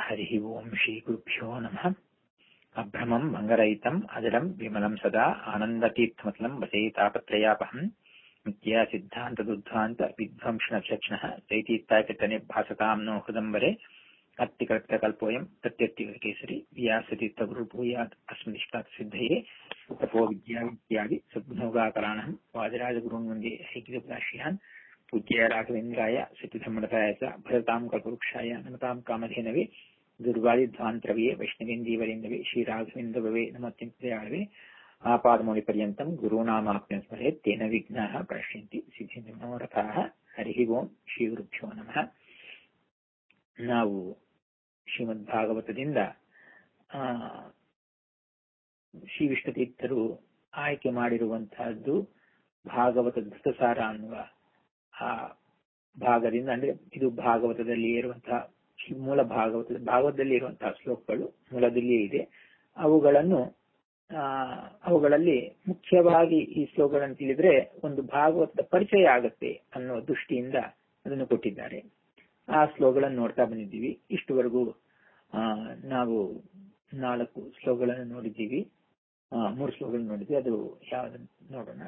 हरिः ओम् श्रीगुरुभ्यो नमः अभ्रमम् भङ्गरहितम् अजडम् विमलम् सदा आनन्दतीर्थमतलम् वसेतापत्रयापहम् नित्या सिद्धान्तदुद्ध्वान्त विध्वंसनक्षणः चैतीत्याचटनिर्भासताम् नो हृदम्बरे अत्तिकल्पोऽयम् प्रत्यत्तिकेसरि व्यासतीर्थगुरुभूयात् अस्मदिष्टात् सिद्धये तपो विद्या इत्यादि सद्भोगाकराणम् वाजराजगुरून् वन्दे हैकिरपदाश्रयान् पूज्याय राघवेन्द्राय सत्यधर्मरताय च भरताम् कल्पवृक्षाय नमताम् कामधेनवे दुर्वादिध्वान्तरवे वैष्णवेन्दीवरेन्दवे श्रीराघवेन्द्रभवे नमत्यन्तदयाळवे आपादमौलिपर्यन्तम् गुरूणामाप्यं स्मरेत् तेन विघ्नाः प्रश्यन्ति ಸಿದ್ಧಿಂತಿ ಮನೋರಥಾಃ ಹರಿ ಓಂ ಶ್ರೀ ಗುರುಭ್ಯೋ ನಮಃ ನಾವು ಶ್ರೀಮದ್ ಭಾಗವತದಿಂದ ಶ್ರೀ ವಿಷ್ಣುತೀರ್ಥರು ಆಯ್ಕೆ ಮಾಡಿರುವಂತಹದ್ದು ಭಾಗವತ ಧೃತಸಾರ ಅನ್ನುವ ಆ ಭಾಗದಿಂದ ಅಂದ್ರೆ ಇದು ಭಾಗವತದಲ್ಲಿ ಇರುವಂತಹ ಮೂಲ ಭಾಗವತ ಭಾಗವತದಲ್ಲಿ ಇರುವಂತಹ ಶ್ಲೋಕಗಳು ಮೂಲದಲ್ಲಿಯೇ ಇದೆ ಅವುಗಳನ್ನು ಆ ಅವುಗಳಲ್ಲಿ ಮುಖ್ಯವಾಗಿ ಈ ಶ್ಲೋಕಗಳನ್ನು ತಿಳಿದ್ರೆ ಒಂದು ಭಾಗವತದ ಪರಿಚಯ ಆಗತ್ತೆ ಅನ್ನೋ ದೃಷ್ಟಿಯಿಂದ ಅದನ್ನು ಕೊಟ್ಟಿದ್ದಾರೆ ಆ ಶ್ಲೋಕಗಳನ್ನು ನೋಡ್ತಾ ಬಂದಿದ್ದೀವಿ ಇಷ್ಟುವರೆಗೂ ಆ ನಾವು ನಾಲ್ಕು ಶ್ಲೋಕಗಳನ್ನು ನೋಡಿದ್ದೀವಿ ಆ ಮೂರು ಶ್ಲೋಕಗಳನ್ನು ನೋಡಿದ್ವಿ ಅದು ಯಾವ್ದನ್ನು ನೋಡೋಣ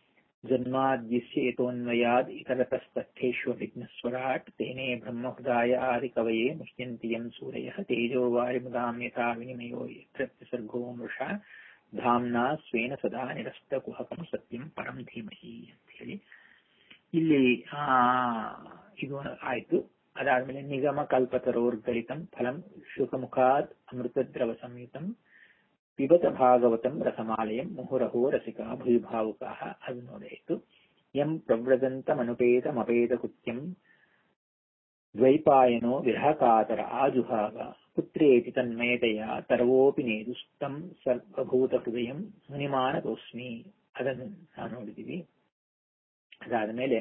ಜನ್ಮಾದ್ಯಸ್ಯೇತೋನ್ವಯಾದ್ ಇತರತಸ್ತಸ್ಥೇಶ್ವ ವಿಘ್ನಸ್ವರಾಟ್ ತೇನೇ ಬ್ರಹ್ಮಹೃದಾಯ ಆದಿ ಕವಯೇ ಮುಹ್ಯಂತಿ ಯಂ ಸೂರಯ ತೇಜೋ ವಾರಿ ಮುದಾಂ ಯಥಾ ವಿನಿಮಯೋ ಯತ್ರ ಸರ್ಗೋ ಮೃಷಾ ಧಾಮ್ನಾ ಸ್ವೇನ ಸದಾ ನಿರಸ್ತ ಕುಹಕಂ ಸತ್ಯಂ ಪರಂ ಧೀಮಹಿ ಅಂತ ಹೇಳಿ ಇಲ್ಲಿ ಆ ಇದು ಆಯ್ತು ಅದಾದ್ಮೇಲೆ ನಿಗಮ ಕಲ್ಪತರೋರ್ಗಲಿತಂ ಫಲಂ ಶುಕಮುಖಾತ್ ಅಮೃತದ್ರವ ಸಂಯುತಂ ಪಿಬತ ಭಾಗವತಂ ರಸಮಾಲಯಂ ಮುಹುರಹೋ ರಸಿಕಾ ಭೂಭಾವುಕಾ ಅದು ನೋಡಾಯಿತು ಯಂ ಪ್ರವ್ರಜಂತಮನುಪೇತಮಪೇತ ಕೃತ್ಯಂ ದ್ವೈಪಾಯನೋ ವಿರಹಕಾತರ ಆಜುಹಾವ ಪುತ್ರೇತಿ ತನ್ಮಯತೆಯ ತರವೋಪಿ ನೇದುಸ್ತಂ ಸರ್ವಭೂತ ಹೃದಯಂ ಮುನಿಮಾನತೋಸ್ಮಿ ಅದನ್ನು ನಾವು ನೋಡಿದೀವಿ ಅದಾದ ಮೇಲೆ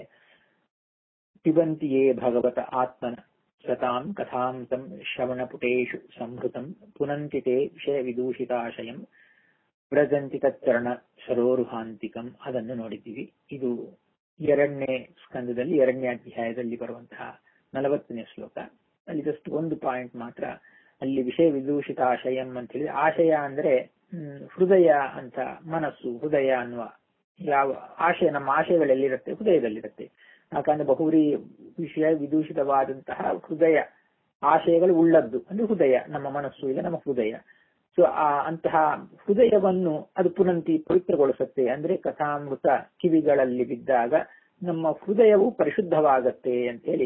ಪಿಬಂತಿಯೇ ಭಗವತ ಆತ್ಮನ ಸತಾಂ ಕಥಾಂತಂ ಶ್ರವಣಪುಟೇಶು ಸಂಹೃತಂ ಪುನಂತಿ ತೇ ವಿಷಯ ವಿದೂಷಿತಾಶಯಂ ವ್ರಜಂತಿ ತಚ್ಚರಣ ಸರೋರುಹಾಂತಿಕಂ ಅದನ್ನು ನೋಡಿದ್ದೀವಿ ಇದು ಎರಡನೇ ಸ್ಕಂದದಲ್ಲಿ ಎರಡನೇ ಅಧ್ಯಾಯದಲ್ಲಿ ಬರುವಂತಹ ನಲವತ್ತನೇ ಶ್ಲೋಕ ಅಲ್ಲಿ ಜಸ್ಟ್ ಒಂದು ಪಾಯಿಂಟ್ ಮಾತ್ರ ಅಲ್ಲಿ ವಿಷಯ ವಿದೂಷಿತ ಆಶಯಂ ಅಂತ ಹೇಳಿ ಆಶಯ ಅಂದ್ರೆ ಹೃದಯ ಅಂತ ಮನಸ್ಸು ಹೃದಯ ಅನ್ನುವ ಯಾವ ಆಶಯ ನಮ್ಮ ಆಶಯಗಳೆಲ್ಲಿರುತ್ತೆ ಹೃದಯದಲ್ಲಿರುತ್ತೆ ಯಾಕಂದ್ರೆ ಬಹುರಿ ವಿಷಯ ವಿದೂಷಿತವಾದಂತಹ ಹೃದಯ ಆಶಯಗಳು ಉಳ್ಳದ್ದು ಅಂದ್ರೆ ಹೃದಯ ನಮ್ಮ ಮನಸ್ಸು ಇಲ್ಲ ನಮ್ಮ ಹೃದಯ ಸೊ ಆ ಅಂತಹ ಹೃದಯವನ್ನು ಅದು ಪುನಂತಿ ಪವಿತ್ರಗೊಳಿಸುತ್ತೆ ಅಂದ್ರೆ ಕಥಾಮೃತ ಕಿವಿಗಳಲ್ಲಿ ಬಿದ್ದಾಗ ನಮ್ಮ ಹೃದಯವು ಪರಿಶುದ್ಧವಾಗತ್ತೆ ಅಂತ ಹೇಳಿ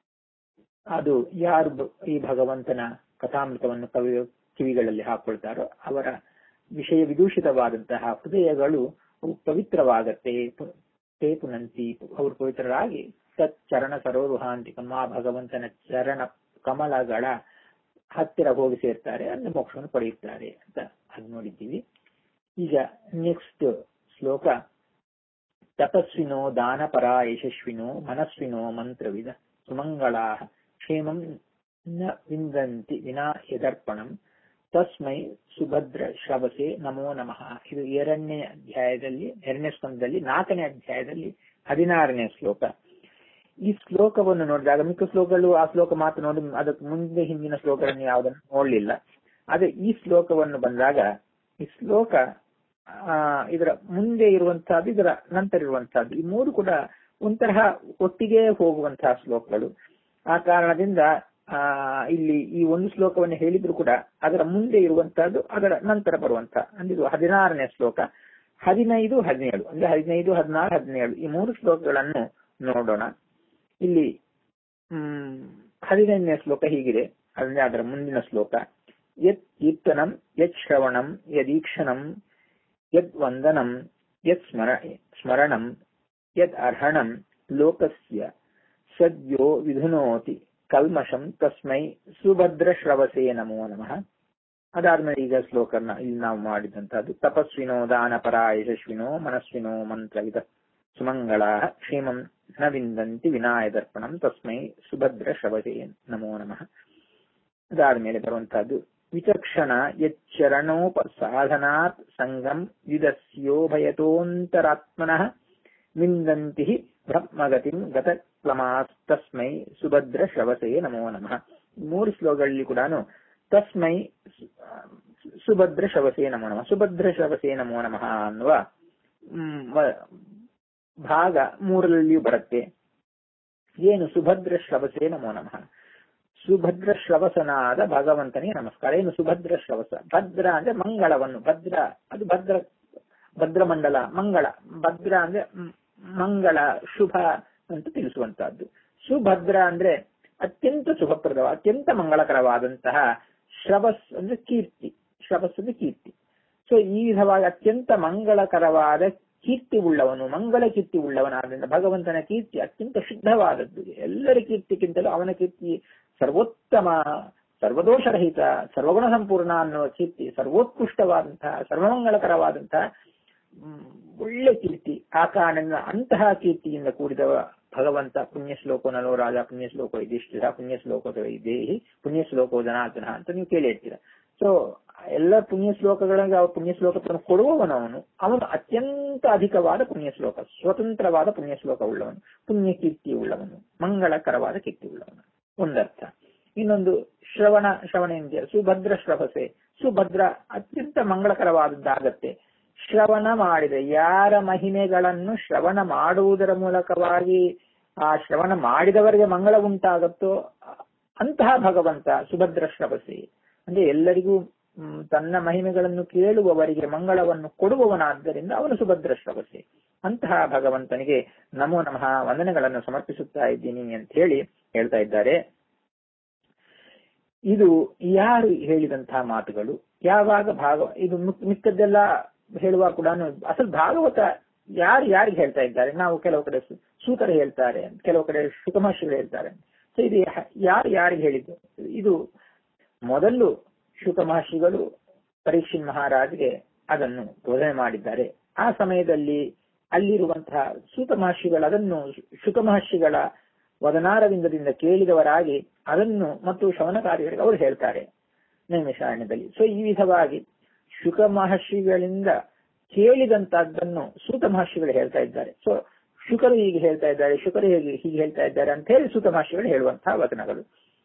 ಅದು ಯಾರು ಈ ಭಗವಂತನ ಕಥಾಮೃತವನ್ನು ಕವಿ ಕಿವಿಗಳಲ್ಲಿ ಹಾಕೊಳ್ತಾರೋ ಅವರ ವಿಷಯ ವಿದೂಷಿತವಾದಂತಹ ಹೃದಯಗಳು ಪವಿತ್ರವಾಗತ್ತೆ ತೇ ಪುನಂತಿ ಅವರು ಪವಿತ್ರರಾಗಿ ಸತ್ ಚರಣ ಸರೋರುಹಾಂತಿಕಂ ಆ ಭಗವಂತನ ಚರಣ ಕಮಲಗಳ ಹತ್ತಿರ ಹೋಗಿ ಸೇರ್ತಾರೆ ಅಂದ್ರೆ ಮೋಕ್ಷವನ್ನು ಪಡೆಯುತ್ತಾರೆ ಅಂತ ಅದು ನೋಡಿದ್ದೀವಿ ಈಗ ನೆಕ್ಸ್ಟ್ ಶ್ಲೋಕ ತಪಸ್ವಿನೋ ದಾನಪರ ಯಶಸ್ವಿನೋ ಮನಸ್ವಿನೋ ಮಂತ್ರವಿದ ಸುಮಂಗಳಾ ಕ್ಷೇಮಂ ನ ವಿಂದಂತಿ ವಿನಾ ಯದರ್ಪಣಂ ತಸ್ಮೈ ಸುಭದ್ರ ಶ್ರವಸೆ ನಮೋ ನಮಃ ಇದು ಎರಡನೇ ಅಧ್ಯಾಯದಲ್ಲಿ ಎರಡನೇ ಸ್ಕಂದದಲ್ಲಿ ನಾಲ್ಕನೇ ಅಧ್ಯಾಯದಲ್ಲಿ ಹದಿನಾರನೇ ಶ್ಲೋಕ ಈ ಶ್ಲೋಕವನ್ನು ನೋಡಿದಾಗ ಮಿಕ್ಕ ಶ್ಲೋಕಗಳು ಆ ಶ್ಲೋಕ ಮಾತ್ರ ನೋಡಿ ಅದಕ್ಕೆ ಮುಂದೆ ಹಿಂದಿನ ಶ್ಲೋಕಗಳನ್ನು ಯಾವುದನ್ನು ನೋಡ್ಲಿಲ್ಲ ಆದ್ರೆ ಈ ಶ್ಲೋಕವನ್ನು ಬಂದಾಗ ಈ ಶ್ಲೋಕ ಆ ಇದರ ಮುಂದೆ ಇರುವಂತಹದ್ದು ಇದರ ನಂತರ ಇರುವಂತಹದ್ದು ಈ ಮೂರು ಕೂಡ ಒಂತರಹ ಒಟ್ಟಿಗೆ ಹೋಗುವಂತಹ ಶ್ಲೋಕಗಳು ಆ ಕಾರಣದಿಂದ ಆ ಇಲ್ಲಿ ಈ ಒಂದು ಶ್ಲೋಕವನ್ನು ಹೇಳಿದ್ರು ಕೂಡ ಅದರ ಮುಂದೆ ಇರುವಂತಹದ್ದು ಅದರ ನಂತರ ಬರುವಂತಹ ಅಂದ್ರೆ ಇದು ಹದಿನಾರನೇ ಶ್ಲೋಕ ಹದಿನೈದು ಹದಿನೇಳು ಅಂದ್ರೆ ಹದಿನೈದು ಹದಿನಾರು ಹದಿನೇಳು ಈ ಮೂರು ಶ್ಲೋಕಗಳನ್ನು ನೋಡೋಣ ಇಲ್ಲಿ ಹ್ಮ್ ಹದಿನೈದನೇ ಶ್ಲೋಕ ಹೀಗಿದೆ ಅಂದ್ರೆ ಅದರ ಮುಂದಿನ ಶ್ಲೋಕ ಯತ್ ಕೀರ್ತನಂ ಯತ್ ಶ್ರವಣಂ ಯದೀಕ್ಷಣಂ ಯದ್ ವಂದನಂ ಯತ್ ಸ್ಮರ ಸ್ಮರಣಂ ಯದ್ ಅರ್ಹಣಂ ಲೋಕಸ್ಯ ಸದ್ಯೋ ವಿಧುನೋತಿ ಕಲ್ಮಶಂ ತಸ್ಮೈ ಸುಭದ್ರ ಶ್ರವಸೇ ನಮೋ ನಮಃ ಅದಾದ್ಮೇಲೆ ಈಗ ಶ್ಲೋಕನ ಇಲ್ಲಿ ನಾವು ಮಾಡಿದಂತಹದ್ದು ತಪಸ್ವಿನೋ ದಾನಪರ ಯಶಸ್ವಿನೋ ಮನಸ್ವಿನೋ ಮಂತ್ರವಿದ ಸುಮಂಗಳ ಕ್ಷೇಮಂ ನ ವಿಂದಂತಿ ವಿನಾಯದರ್ಪಣಂ ತಸ್ಮೈ ಸುಭದ್ರ ಶ್ರವಸೇ ನಮೋ ನಮಃ ಅದಾದ್ಮೇಲೆ ಬರುವಂತಹದ್ದು ವಿಚಕ್ಷಣ ಯಚ್ಚರಣೋಪಸಾಧನಾತ್ ಸಂಗಂ ವಿದಸ್ಯೋಭಯತೋಂತರಾತ್ಮನಃ ವಿಂದಂತಿ ಬ್ರಹ್ಮಗತಿಂ ಗತ ಕ್ಲಮಾಸ್ತಸ್ಮೈ ಸುಭದ್ರ ಶ್ರವಸೇ ನಮೋ ನಮಃ ಮೂರು ಶ್ಲೋಕಗಳಲ್ಲಿ ಕೂಡ ತಸ್ಮೈ ಸುಭದ್ರ ಶವಸೇ ನಮೋ ನಮಃ ಸುಭದ್ರ ಶವಸೇ ನಮೋ ನಮಃ ಅನ್ನುವ ಭಾಗ ಮೂರರಲ್ಲಿಯೂ ಬರುತ್ತೆ ಏನು ಸುಭದ್ರ ಶ್ರವಸೇ ನಮೋ ನಮಃ ಸುಭದ್ರ ಶ್ರವಸನಾದ ಭಗವಂತನಿಗೆ ನಮಸ್ಕಾರ ಏನು ಸುಭದ್ರ ಶ್ರವಸ ಭದ್ರ ಅಂದ್ರೆ ಮಂಗಳವನ್ನು ಭದ್ರ ಅದು ಭದ್ರ ಭದ್ರಮಂಡಲ ಮಂಗಳ ಭದ್ರ ಅಂದ್ರೆ ಮಂಗಳ ಶುಭ ಅಂತ ತಿಳಿಸುವಂತಹದ್ದು ಸುಭದ್ರ ಅಂದ್ರೆ ಅತ್ಯಂತ ಶುಭಪ್ರದ ಅತ್ಯಂತ ಮಂಗಳಕರವಾದಂತಹ ಶ್ರವಸ್ ಅಂದ್ರೆ ಕೀರ್ತಿ ಶ್ರವಸ್ ಅಂದ್ರೆ ಕೀರ್ತಿ ಸೊ ಈ ವಿಧವಾಗಿ ಅತ್ಯಂತ ಮಂಗಳಕರವಾದ ಕೀರ್ತಿ ಉಳ್ಳವನು ಮಂಗಳ ಕೀರ್ತಿ ಉಳ್ಳವನಾದ್ರಿಂದ ಭಗವಂತನ ಕೀರ್ತಿ ಅತ್ಯಂತ ಶುದ್ಧವಾದದ್ದು ಎಲ್ಲರ ಕೀರ್ತಿಗಿಂತಲೂ ಅವನ ಕೀರ್ತಿ ಸರ್ವೋತ್ತಮ ಸರ್ವದೋಷರಹಿತ ಸರ್ವಗುಣ ಸಂಪೂರ್ಣ ಅನ್ನುವ ಕೀರ್ತಿ ಸರ್ವೋತ್ಕೃಷ್ಟವಾದಂತಹ ಸರ್ವಮಂಗಳಕರವಾದಂತಹ ಒಳ್ಳೆ ಕೀರ್ತಿ ಆ ಕಾರಣದಿಂದ ಅಂತಹ ಕೀರ್ತಿಯಿಂದ ಕೂಡಿದವ ಭಗವಂತ ಪುಣ್ಯ ಶ್ಲೋಕೋ ನಲೋ ರಾಜ ಪುಣ್ಯ ಶ್ಲೋಕೋ ಇದಿಷ್ಟ ಪುಣ್ಯ ಶ್ಲೋಕ ದೇಹಿ ಪುಣ್ಯ ಶ್ಲೋಕೋ ಜನಾರ್ದನ ಅಂತ ನೀವು ಕೇಳಿ ಹೇಳ್ತೀರ ಸೊ ಎಲ್ಲ ಪುಣ್ಯ ಶ್ಲೋಕಗಳಿಗೆ ಅವ್ರ ಪುಣ್ಯ ಶ್ಲೋಕವನ್ನು ಕೊಡುವವನು ಅವನು ಅವನು ಅತ್ಯಂತ ಅಧಿಕವಾದ ಪುಣ್ಯ ಶ್ಲೋಕ ಸ್ವತಂತ್ರವಾದ ಪುಣ್ಯ ಶ್ಲೋಕ ಉಳ್ಳವನು ಪುಣ್ಯ ಕೀರ್ತಿ ಉಳ್ಳವನು ಮಂಗಳಕರವಾದ ಕೀರ್ತಿ ಉಳ್ಳವನು ಒಂದರ್ಥ ಇನ್ನೊಂದು ಶ್ರವಣ ಶ್ರವಣೇಂದ್ರಿಯ ಸುಭದ್ರ ಶ್ರವಸೆ ಸುಭದ್ರ ಅತ್ಯಂತ ಮಂಗಳಕರವಾದದ್ದಾಗತ್ತೆ ಶ್ರವಣ ಮಾಡಿದ ಯಾರ ಮಹಿಮೆಗಳನ್ನು ಶ್ರವಣ ಮಾಡುವುದರ ಮೂಲಕವಾಗಿ ಆ ಶ್ರವಣ ಮಾಡಿದವರಿಗೆ ಮಂಗಳ ಉಂಟಾಗತ್ತೋ ಅಂತಹ ಭಗವಂತ ಸುಭದ್ರ ಶ್ರವಸೆ ಅಂದ್ರೆ ಎಲ್ಲರಿಗೂ ತನ್ನ ಮಹಿಮೆಗಳನ್ನು ಕೇಳುವವರಿಗೆ ಮಂಗಳವನ್ನು ಕೊಡುವವನಾದ್ದರಿಂದ ಅವನು ಸುಭದ್ರ ಶ್ರವಸೆ ಅಂತಹ ಭಗವಂತನಿಗೆ ನಮೋ ನಮಃ ವಂದನೆಗಳನ್ನು ಸಮರ್ಪಿಸುತ್ತಾ ಇದ್ದೀನಿ ಅಂತ ಹೇಳಿ ಹೇಳ್ತಾ ಇದ್ದಾರೆ ಇದು ಯಾರು ಹೇಳಿದಂತಹ ಮಾತುಗಳು ಯಾವಾಗ ಭಾಗವ ಇದು ಮಿಕ್ಕದ್ದೆಲ್ಲ ಹೇಳುವ ಕೂಡ ಅಸಲು ಭಾಗವತ ಯಾರು ಯಾರಿಗೆ ಹೇಳ್ತಾ ಇದ್ದಾರೆ ನಾವು ಕೆಲವು ಕಡೆ ಸೂತರು ಹೇಳ್ತಾರೆ ಕೆಲವು ಕಡೆ ಶುಕಮಹರ್ಷಿಗಳು ಹೇಳ್ತಾರೆ ಸೊ ಇದು ಯಾರು ಯಾರಿಗೆ ಹೇಳಿದ್ದು ಇದು ಮೊದಲು ಶುಕ ಮಹರ್ಷಿಗಳು ಪರೀಕ್ಷಿನ್ ಮಹಾರಾಜ್ಗೆ ಅದನ್ನು ಬೋಧನೆ ಮಾಡಿದ್ದಾರೆ ಆ ಸಮಯದಲ್ಲಿ ಅಲ್ಲಿರುವಂತಹ ಸೂತ ಮಹರ್ಷಿಗಳು ಅದನ್ನು ಶುಕ ಮಹರ್ಷಿಗಳ ವದನಾರವಿಂದದಿಂದ ಕೇಳಿದವರಾಗಿ ಅದನ್ನು ಮತ್ತು ಶವನಕಾರಿಗಳಿಗೆ ಅವರು ಹೇಳ್ತಾರೆ ನೈಮಿಷಾರಣ್ಯದಲ್ಲಿ ಸೊ ಈ ವಿಧವಾಗಿ ಶುಕ ಮಹರ್ಷಿಗಳಿಂದ ಕೇಳಿದಂತಹದ್ದನ್ನು ಸೂತ ಮಹರ್ಷಿಗಳು ಹೇಳ್ತಾ ಇದ್ದಾರೆ ಸೊ ಶುಕರು ಹೀಗೆ ಹೇಳ್ತಾ ಇದ್ದಾರೆ ಶುಕರು ಹೇಗೆ ಹೀಗೆ ಹೇಳ್ತಾ ಇದ್ದಾರೆ ಅಂತ ಹೇಳಿ ಸೂತ ಮಹರ್ಷಿಗಳು ಹೇಳುವಂತಹ ವಚನಗಳು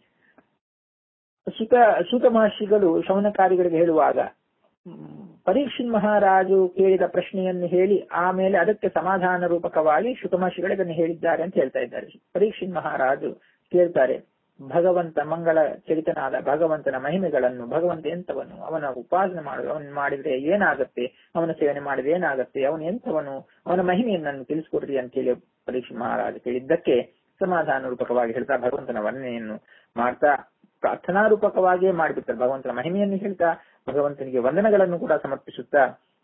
ಸುತ ಸೂತ ಮಹರ್ಷಿಗಳು ಶವನಕಾರಿಗಳಿಗೆ ಹೇಳುವಾಗ ಪರೀಕ್ಷಿನ್ ಮಹಾರಾಜು ಕೇಳಿದ ಪ್ರಶ್ನೆಯನ್ನು ಹೇಳಿ ಆಮೇಲೆ ಅದಕ್ಕೆ ಸಮಾಧಾನ ರೂಪಕವಾಗಿ ಶುಕಮಹರ್ಷಿಗಳು ಇದನ್ನು ಹೇಳಿದ್ದಾರೆ ಅಂತ ಹೇಳ್ತಾ ಇದ್ದಾರೆ ಪರೀಕ್ಷಿನ್ ಮಹಾರಾಜು ಕೇಳ್ತಾರೆ ಭಗವಂತ ಮಂಗಳ ಚರಿತನಾದ ಭಗವಂತನ ಮಹಿಮೆಗಳನ್ನು ಭಗವಂತ ಎಂತವನು ಅವನ ಉಪಾಸನೆ ಮಾಡುವ ಅವನು ಮಾಡಿದ್ರೆ ಏನಾಗತ್ತೆ ಅವನ ಸೇವನೆ ಮಾಡಿದ್ರೆ ಏನಾಗತ್ತೆ ಅವನು ಎಂತವನು ಅವನ ಮಹಿಮೆಯನ್ನು ತಿಳಿಸ್ಕೊಡ್ರಿ ಅಂತ ಹೇಳಿ ಪರೀಕ್ಷೆ ಮಹಾರಾಜ ಕೇಳಿದ್ದಕ್ಕೆ ಸಮಾಧಾನ ರೂಪಕವಾಗಿ ಹೇಳ್ತಾ ಭಗವಂತನ ವರ್ಣನೆಯನ್ನು ಮಾಡ್ತಾ ಪ್ರಾರ್ಥನಾರೂಪಕವಾಗಿಯೇ ಮಾಡಿಬಿಡ್ತಾರೆ ಭಗವಂತನ ಮಹಿಮೆಯನ್ನು ಹೇಳ್ತಾ ಭಗವಂತನಿಗೆ ವಂದನೆಗಳನ್ನು ಕೂಡ ಸಮರ್ಪಿಸುತ್ತಾ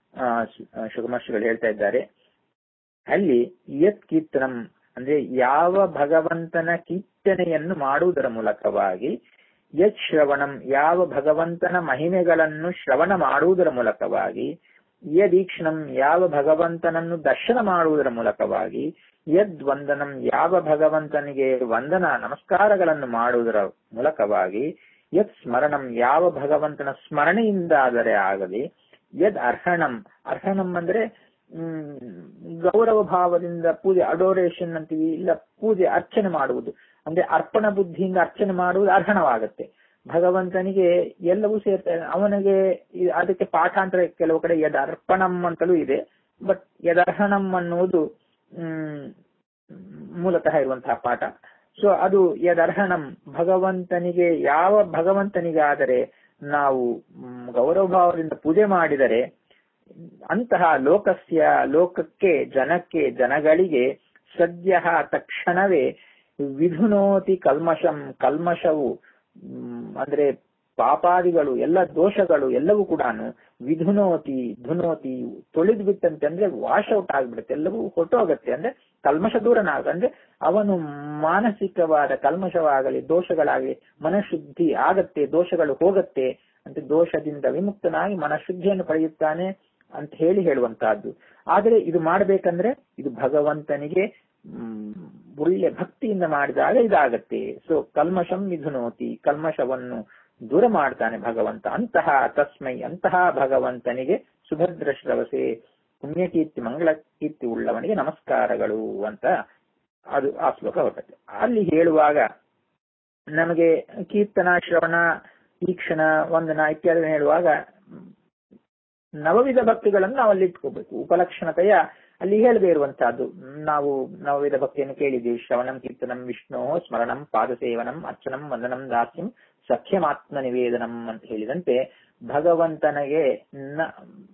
ಶುಗಮರ್ಷಿಗಳು ಹೇಳ್ತಾ ಇದ್ದಾರೆ ಅಲ್ಲಿ ಯತ್ ಕೀರ್ತನಂ ಅಂದ್ರೆ ಯಾವ ಭಗವಂತನ ಕೀರ್ತನೆಯನ್ನು ಮಾಡುವುದರ ಮೂಲಕವಾಗಿ ಯತ್ ಶ್ರವಣಂ ಯಾವ ಭಗವಂತನ ಮಹಿಮೆಗಳನ್ನು ಶ್ರವಣ ಮಾಡುವುದರ ಮೂಲಕವಾಗಿ ಯದೀಕ್ಷಣಂ ಯಾವ ಭಗವಂತನನ್ನು ದರ್ಶನ ಮಾಡುವುದರ ಮೂಲಕವಾಗಿ ಯದ್ ವಂದನಂ ಯಾವ ಭಗವಂತನಿಗೆ ವಂದನ ನಮಸ್ಕಾರಗಳನ್ನು ಮಾಡುವುದರ ಮೂಲಕವಾಗಿ ಯತ್ ಸ್ಮರಣಂ ಯಾವ ಭಗವಂತನ ಸ್ಮರಣೆಯಿಂದಾದರೆ ಆಗಲಿ ಯದ್ ಅರ್ಹಣಂ ಅರ್ಹಣಂ ಅಂದ್ರೆ ಹ್ಮ್ ಗೌರವ ಭಾವದಿಂದ ಪೂಜೆ ಅಡೋರೇಷನ್ ಅಂತೀವಿ ಇಲ್ಲ ಪೂಜೆ ಅರ್ಚನೆ ಮಾಡುವುದು ಅಂದ್ರೆ ಅರ್ಪಣ ಬುದ್ಧಿಯಿಂದ ಅರ್ಚನೆ ಮಾಡುವುದು ಅರ್ಹಣವಾಗತ್ತೆ ಭಗವಂತನಿಗೆ ಎಲ್ಲವೂ ಸೇರ್ತಾ ಅವನಿಗೆ ಅದಕ್ಕೆ ಪಾಠಾಂತರ ಕೆಲವು ಕಡೆ ಯದ್ ಅರ್ಪಣಂ ಅಂತಲೂ ಇದೆ ಬಟ್ ಯದರ್ಹಣಂ ಅನ್ನುವುದು ಹ್ಮ್ ಮೂಲತಃ ಇರುವಂತಹ ಪಾಠ ಸೊ ಅದು ಯದರ್ಹಣಂ ಭಗವಂತನಿಗೆ ಯಾವ ಭಗವಂತನಿಗಾದರೆ ನಾವು ಗೌರವ ಭಾವದಿಂದ ಪೂಜೆ ಮಾಡಿದರೆ ಅಂತಹ ಲೋಕಸ್ಯ ಲೋಕಕ್ಕೆ ಜನಕ್ಕೆ ಜನಗಳಿಗೆ ಸದ್ಯ ತಕ್ಷಣವೇ ವಿಧುನೋತಿ ಕಲ್ಮಶಂ ಕಲ್ಮಶವು ಅಂದ್ರೆ ಪಾಪಾದಿಗಳು ಎಲ್ಲ ದೋಷಗಳು ಎಲ್ಲವೂ ಕೂಡ ವಿಧುನೋತಿ ಧುನೋತಿ ತೊಳೆದು ಬಿಟ್ಟಂತೆ ಅಂದ್ರೆ ವಾಶ್ ಔಟ್ ಆಗ್ಬಿಡುತ್ತೆ ಎಲ್ಲವೂ ಹೊಟ್ಟೋಗತ್ತೆ ಅಂದ್ರೆ ಕಲ್ಮಶ ದೂರನಾಗ ಅಂದ್ರೆ ಅವನು ಮಾನಸಿಕವಾದ ಕಲ್ಮಶವಾಗಲಿ ದೋಷಗಳಾಗಲಿ ಮನಶುದ್ಧಿ ಆಗತ್ತೆ ದೋಷಗಳು ಹೋಗತ್ತೆ ಅಂತ ದೋಷದಿಂದ ವಿಮುಕ್ತನಾಗಿ ಮನಶುದ್ಧಿಯನ್ನು ಪಡೆಯುತ್ತಾನೆ ಅಂತ ಹೇಳಿ ಹೇಳುವಂತಹದ್ದು ಆದರೆ ಇದು ಮಾಡಬೇಕಂದ್ರೆ ಇದು ಭಗವಂತನಿಗೆ ಒಳ್ಳೆ ಭಕ್ತಿಯಿಂದ ಮಾಡಿದಾಗ ಇದಾಗತ್ತೆ ಸೊ ಕಲ್ಮಶಂ ಮಿಥುನೋತಿ ಕಲ್ಮಶವನ್ನು ದೂರ ಮಾಡ್ತಾನೆ ಭಗವಂತ ಅಂತಹ ತಸ್ಮೈ ಅಂತಹ ಭಗವಂತನಿಗೆ ಸುಭದ್ರ ಶ್ರವಸೆ ಪುಣ್ಯಕೀರ್ತಿ ಮಂಗಳ ಕೀರ್ತಿ ಉಳ್ಳವನಿಗೆ ನಮಸ್ಕಾರಗಳು ಅಂತ ಅದು ಆ ಶ್ಲೋಕ ಹೊರಟೆ ಅಲ್ಲಿ ಹೇಳುವಾಗ ನಮಗೆ ಕೀರ್ತನ ಶ್ರವಣ ಈಕ್ಷಣ ವಂದನ ಇತ್ಯಾದಿ ಹೇಳುವಾಗ ನವವಿಧ ಭಕ್ತಿಗಳನ್ನು ನಾವು ಅಲ್ಲಿ ಇಟ್ಕೋಬೇಕು ಉಪಲಕ್ಷಣತೆಯ ಅಲ್ಲಿ ಹೇಳದೇ ಇರುವಂತಹದ್ದು ನಾವು ನವವಿಧ ಭಕ್ತಿಯನ್ನು ಕೇಳಿದ್ದೀವಿ ಶ್ರವಣಂ ಕೀರ್ತನಂ ವಿಷ್ಣು ಸ್ಮರಣಂ ಪಾದಸೇವನಂ ಅರ್ಚನಂ ವಂದನಂ ದಾಸ್ಯಂ ಸಖ್ಯಮಾತ್ಮ ನಿವೇದನಂ ಅಂತ ಹೇಳಿದಂತೆ ಭಗವಂತನಿಗೆ ನ